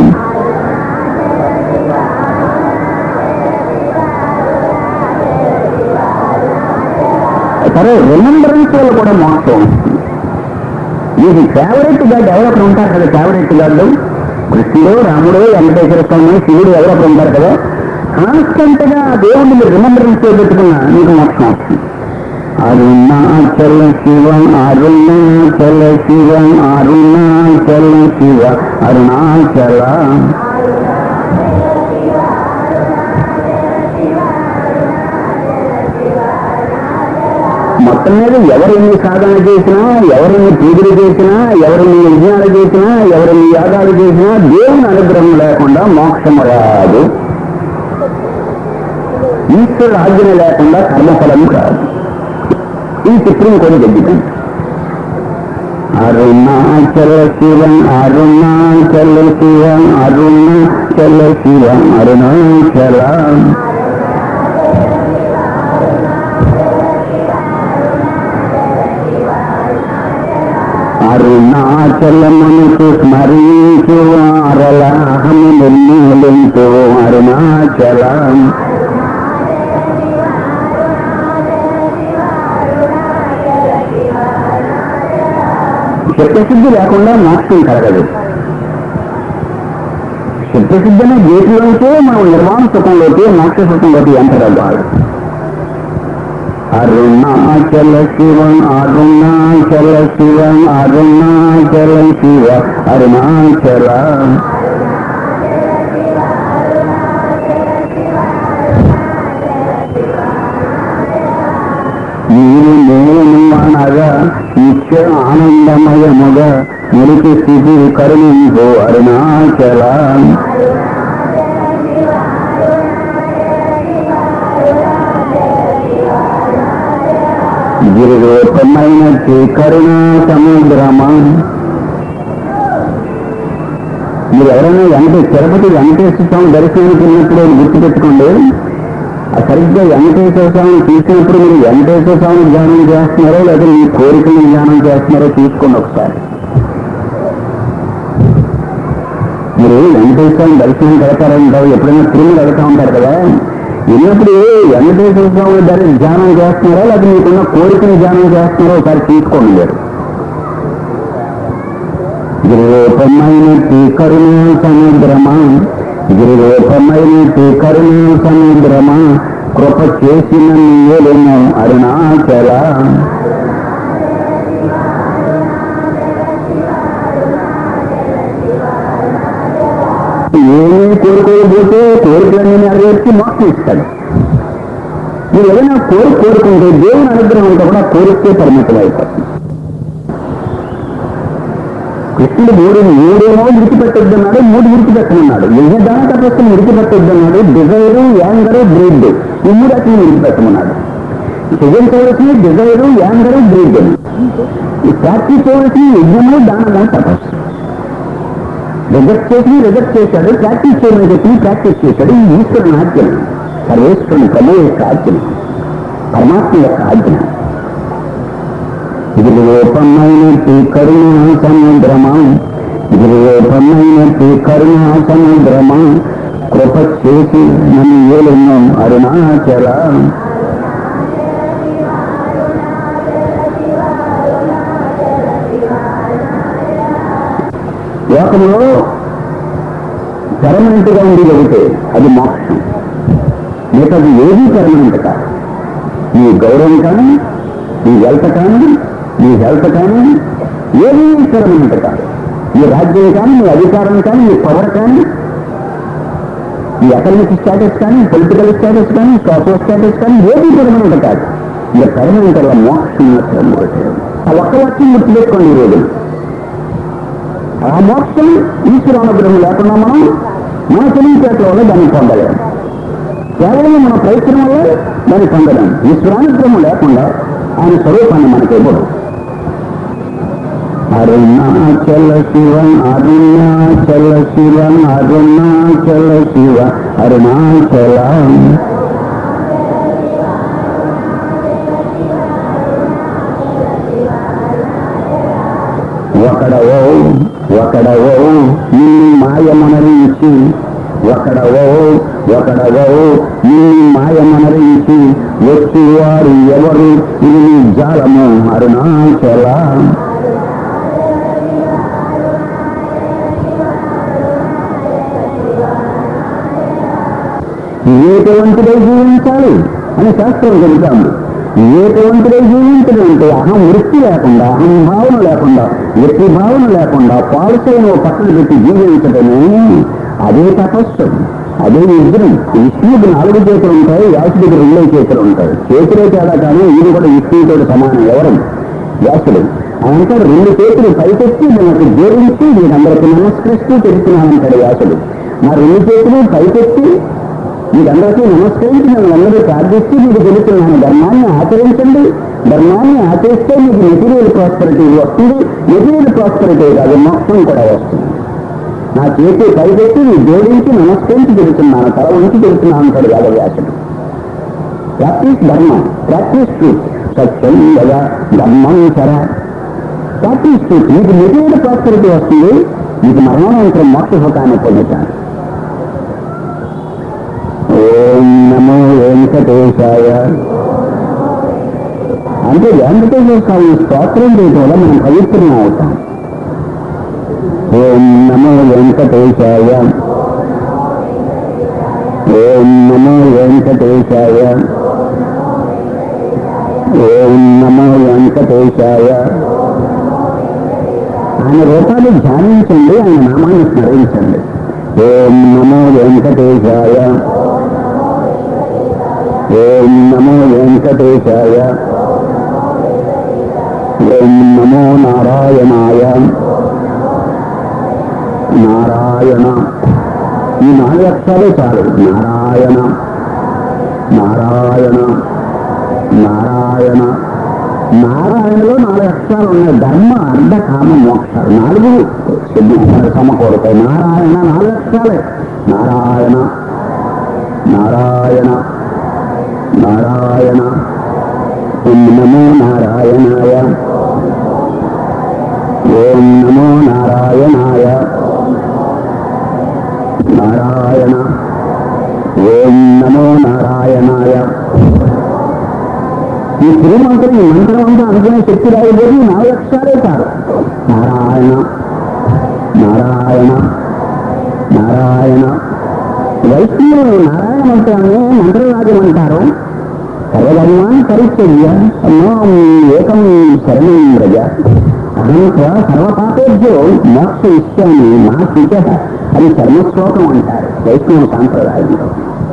సరే రిమెంబరెన్స్ వల్ల కూడా మోక్షం వస్తుంది. మీకు ఫేవరెట్ గాడ్ ఎవరొకరు ఉంటారు కదా ఫేవరెట్ గాడు కృష్ణుడు రాముడు వెంకటేశ్వర స్వామి శివుడు ఎవరొకరు ఉంటారు కదా కాన్స్టెంట్ గా ఆ దేవుడిని మీరు రిమెంబరెన్స్ లో పెట్టుకున్నా మీకు మోక్షం వస్తుంది అరుణాచల శివ అరుణాచల శివ అరుణాచల శివ అరుణాచల మొత్తం మీద ఎవరెన్ని సాధన చేసినా ఎవరెన్ని పూజలు చేసినా ఎవరెన్ని యజ్ఞాలు చేసినా ఎవరెన్ని యాగాలు చేసినా దేవుని అనుగ్రహం లేకుండా మోక్షం రాదు ఈశ్వరుడు ఆజ్ఞ లేకుండా కర్మఫలం రాదు ఈ చిత్రం కొని తగ్గిపోయింది అరుణాచల శివం అరుణాచల శివం అరుణాచల శివం అరుణాచల అరుణాచలమునకు స్మరించు అరలాహము నిర్మూలించు అరుణాచలం చిత్తశుద్ధి లేకుండా మోక్షం కలగదు చిత్తశుద్ధి అనే గేటులోంచే మనం నిర్వాణ సుఖంలోకి మోక్ష సుఖంలోకి ఎంతరవ్వాలి అరుణాచల శివం అరుణాచల శివం అరుణాచల శివ అరుణాచల నీరు నేను అనగా నిత్య ఆనందమయముగా మురికి స్థితి కరుణింపు అరుణాచల గిరిరూపమైనట్టి కరుణా సముద్రమా మీరు ఎవరైనా వెంకటే తిరుపతి వెంకటేశ్వర స్వామి దర్శనానికి వెళ్ళినప్పుడు అది గుర్తుపెట్టుకోండి ఆ సరిగ్గా వెంకటేశ్వర స్వామిని చూసినప్పుడు మీరు వెంకటేశ్వర స్వామిని ధ్యానం చేస్తున్నారో లేదా మీ కోరికలను ధ్యానం చేస్తున్నారో చూసుకోండి ఒకసారి మీరు వెంకటేశ్వర స్వామి దర్శనం కడతారంటారు ఎప్పుడైనా తిరుమల వెళ్తా ఉంటారు కదా వెళ్ళినప్పుడు వెంకటేశ్వర స్వామి దరి ధ్యానం చేస్తున్నారో లేదా మీకున్న కోరికని ధ్యానం చేస్తున్నారో ఒకసారి చూసుకోండి మీరు గిరిరూపమైనట్టి కరుణా సముద్రమా గిరిరూపమైనట్టి కరుణా సముద్రమా కృప చేసిన నీయలేము అరుణాచల ఏమీ కోరుకోకపోతే కోరికలన్నీ నెరవేర్చి మోక్షం ఇస్తాడు మీరు ఏదైనా కోరిక కోరుకుంటే దేవుని అనుగ్రహం ఉంటే కూడా కోరికే పరిమితం అయిపోతుంది కృష్ణుడు మూడు మూడేమో విడిచిపెట్టొద్దన్నాడు మూడు విడిచిపెట్టమన్నాడు యజ్ఞదాన తపస్సును విడిచిపెట్టొద్దన్నాడు డిజైరు యాంగరు బ్రీడ్ ఈ మూడు అతను విడిచిపెట్టమన్నాడు యజ్ఞం చేయవలసిన డిజైరు యాంగరు బ్రీడ్ ఈ ప్రాక్టీస్ చేయవలసిన యజ్ఞము దానము తపస్సు రిజెక్ట్ చేసి రిజెక్ట్ చేశాడు ప్రాక్టీస్ చేయమని చెప్పి ప్రాక్టీస్ చేశాడు ఈ ఈశ్వరుని ఆజ్ఞ సర్వేశ్వరుని ప్రభు యొక్క ఆజ్ఞ పరమాత్మ యొక్క ఆజ్ఞ ఇది రూపమైనట్టి కరుణా సముద్రమా ఇది రూపమైనట్టి కరుణా సముద్రమా కృప చేసి నన్ను ఏలున్నాం అరుణాచల లోకంలో పెర్మనెంట్ గా ఉండేది ఒకటే అది మోక్షం మిగతాది ఏది పెర్మనెంట్ కాదు నీ గౌరవం కానీ నీ వెల్త్ కానీ నీ హెల్త్ కానీ ఏది పెర్మనెంట్ కాదు నీ రాజ్యం కానీ నీ అధికారం కానీ నీ పవర్ కానీ ఈ అకాడమిక్ స్టేటస్ కానీ పొలిటికల్ స్టేటస్ కానీ సోషల్ స్టేటస్ కానీ ఏది పెర్మనెంట్ కాదు ఇక పెర్మనెంట్ అలా మోక్షం మాత్రం ఒకటే. ఆ ఒక్క వాక్యం గుర్తుపెట్టుకోండి ఈ రోజు ఆ మోక్షం ఈశ్వర అనుగ్రహం లేకుండా మనం మన తెలివితేటల వల్ల దాన్ని పొందలేము కేవలం మన ప్రయత్నం వల్ల దాన్ని పొందలేం ఈశ్వరానుగ్రహం లేకుండా ఆయన స్వరూపాన్ని మనకి ఇవ్వడు అరుణాచల శివ అరుణాచల శివ అరుణాచల శివ అరుణాచల ఒకడవో ఒకడవో నిన్ను మాయమనరించి ఒకడవో ఒకడవో నిన్ను మాయమనరించి వచ్చేవారు ఎవరు ఇది నీ జాలము అరుణాచల వివేకవంతుడై జీవించాలి అని శాస్త్రం చెబుతాము వివేకవంతుడై జీవించడం అంటే అహం వృత్తి లేకుండా అహం భావన లేకుండా వ్యక్తి భావన లేకుండా పాలసైన పక్కన పెట్టి జీవించడమే అదే తపస్సు అదే యుద్ధం విష్ణువుకి నాలుగు చేతులు ఉంటాయి వ్యాసుడికి రెండే చేతులు ఉంటాయి చేతులే తేడా కానీ ఇది కూడా విష్ణువుతో సమానం ఎవరు వ్యాసుడు అదంతా రెండు చేతులు పైకెత్తి మనకు జోడించి మీరందరికీ నమస్కరిస్తూ తెలుస్తున్నానంటాడు వ్యాసుడు నా రెండు చేతులు పైకెత్తి మీకందరికీ నమస్కరించి మిమ్మల్ని అందరూ ప్రార్థిస్తూ మీకు తెలుస్తున్నాను ధర్మాన్ని ఆచరించండి ధర్మాన్ని ఆచరిస్తే మీకు మెటీరియల్ ప్రాస్పరిటీ వస్తుంది మెటీరియల్ ప్రాస్పరిటీ కాదు మోక్షం కూడా వస్తుంది నా చేతి పైపెట్టి నీ జోడించి నమస్కరించి తెలుస్తున్నాను తల ఉంచి తెలుస్తున్నాను అంటాడు యాదవ్యాసుడు ప్రాక్టీస్ ధర్మం ప్రాక్టీస్ ట్రూత్ సత్యం కదా ధర్మం సరా ప్రాక్టీస్ ట్రూత్ మీకు మెటీరియల్ ప్రాస్పరిటీ వస్తుంది మీకు మరణానంతరం మోక్ష సుఖాన్ని పొందుతాను ఓం నమో వెంకటేశాయ అంటే వెంకటేశ్వర స్వామి స్తోత్రం చేయడం వల్ల మనం పవిత్రం అవుతాం ఓం నమో వెంకటేశాయ ఓం నమో వెంకటేశాయ ఓం నమో వెంకటేశాయ ఆయన రూపాలు ధ్యానించండి ఆయన నామాన్ని స్మరించండి ఓం నమో వెంకటేశాయ ఓం నమో వెంకటేశాయ ఓం నమో నారాయణాయ నారాయణ ఈ నాలుగు అక్షరాలే చాలు నారాయణ నారాయణ నారాయణ నారాయణలో నాలుగు అక్షరాలు ఉన్నాయి ధర్మ అర్ధ కామ మోక్షాలు నాలుగు సిద్ధి సమకూడతాయి నారాయణ నాలుగు అక్షరాలే నారాయణ నారాయణ నారాయణ ఓం నమో నారాయణాయ ఓం నమో నారాయణాయ నారాయణ ఓం నమో నారాయణాయ ఈ తిరుమంత్రం ఈ మంత్రం అంతా అనుకునే శక్తి రాయబోదు ఈ నాలుగు అక్షరాలే కాదు నారాయణ నారాయణ నారాయణ వైష్ణవులు నారాయణ మంత్రాన్ని మంత్రరాజం అంటారు సర్వధర్మాన్ పరిచర్య మాం ఏకం శరణం ప్రజ అహం త్వ సర్వపాపేభ్యో మోక్ష ఇష్యాన్ని మా శుచ అది చర్మశ్లోకం అంటారు వైష్ణవ సాంప్రదాయంలో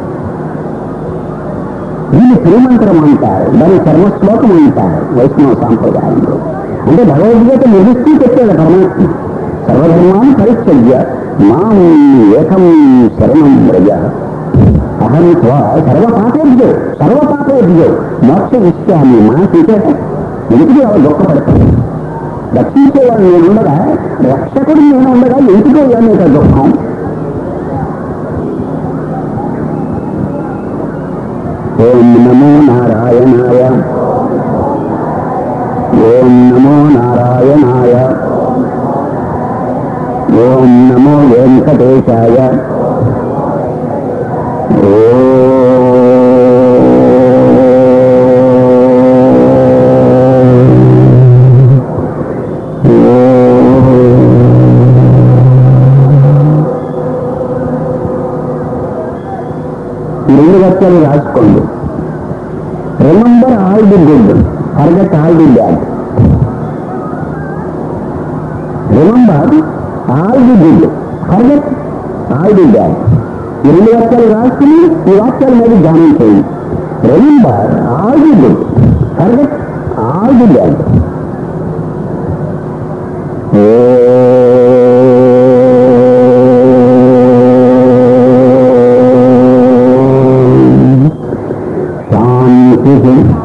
దీన్ని తిరుమంత్రం అంటారు దాన్ని చర్మశ్లోకం అంటారు వైష్ణవ సాంప్రదాయంలో అంటే భగవద్గీత నిలుస్తూ చెప్పాడు పరమాత్మ సర్వధర్మాన్ని పరిచర్య మాం ఏకం శరణం ప్రజ అహం త్వ సర్వపాపేభ్యో సర్వపాపేభ్యో మోక్ష ఇష్యాన్ని మా శుచ ఎందుకు వాళ్ళు గొప్పపడతారు రక్షించేవాడు నేను ఉండగా రక్షకుడు నేను ఉండగా ఎందుకో అనేక దుఃఖం ఓం నమో నారాయణాయ ఓం నమో నారాయణాయ ఓం నమో వెంకటేశాయ ఓ ఈ రెండు వాక్యాలు రాసుకోండి remember all the good forget all the bad remember all the good forget all the bad ఈ రెండు వాక్యాలు రాసుకుని ఈ వాక్యాల మీద ధ్యానం చేయండి remember all the good forget all the bad Shanti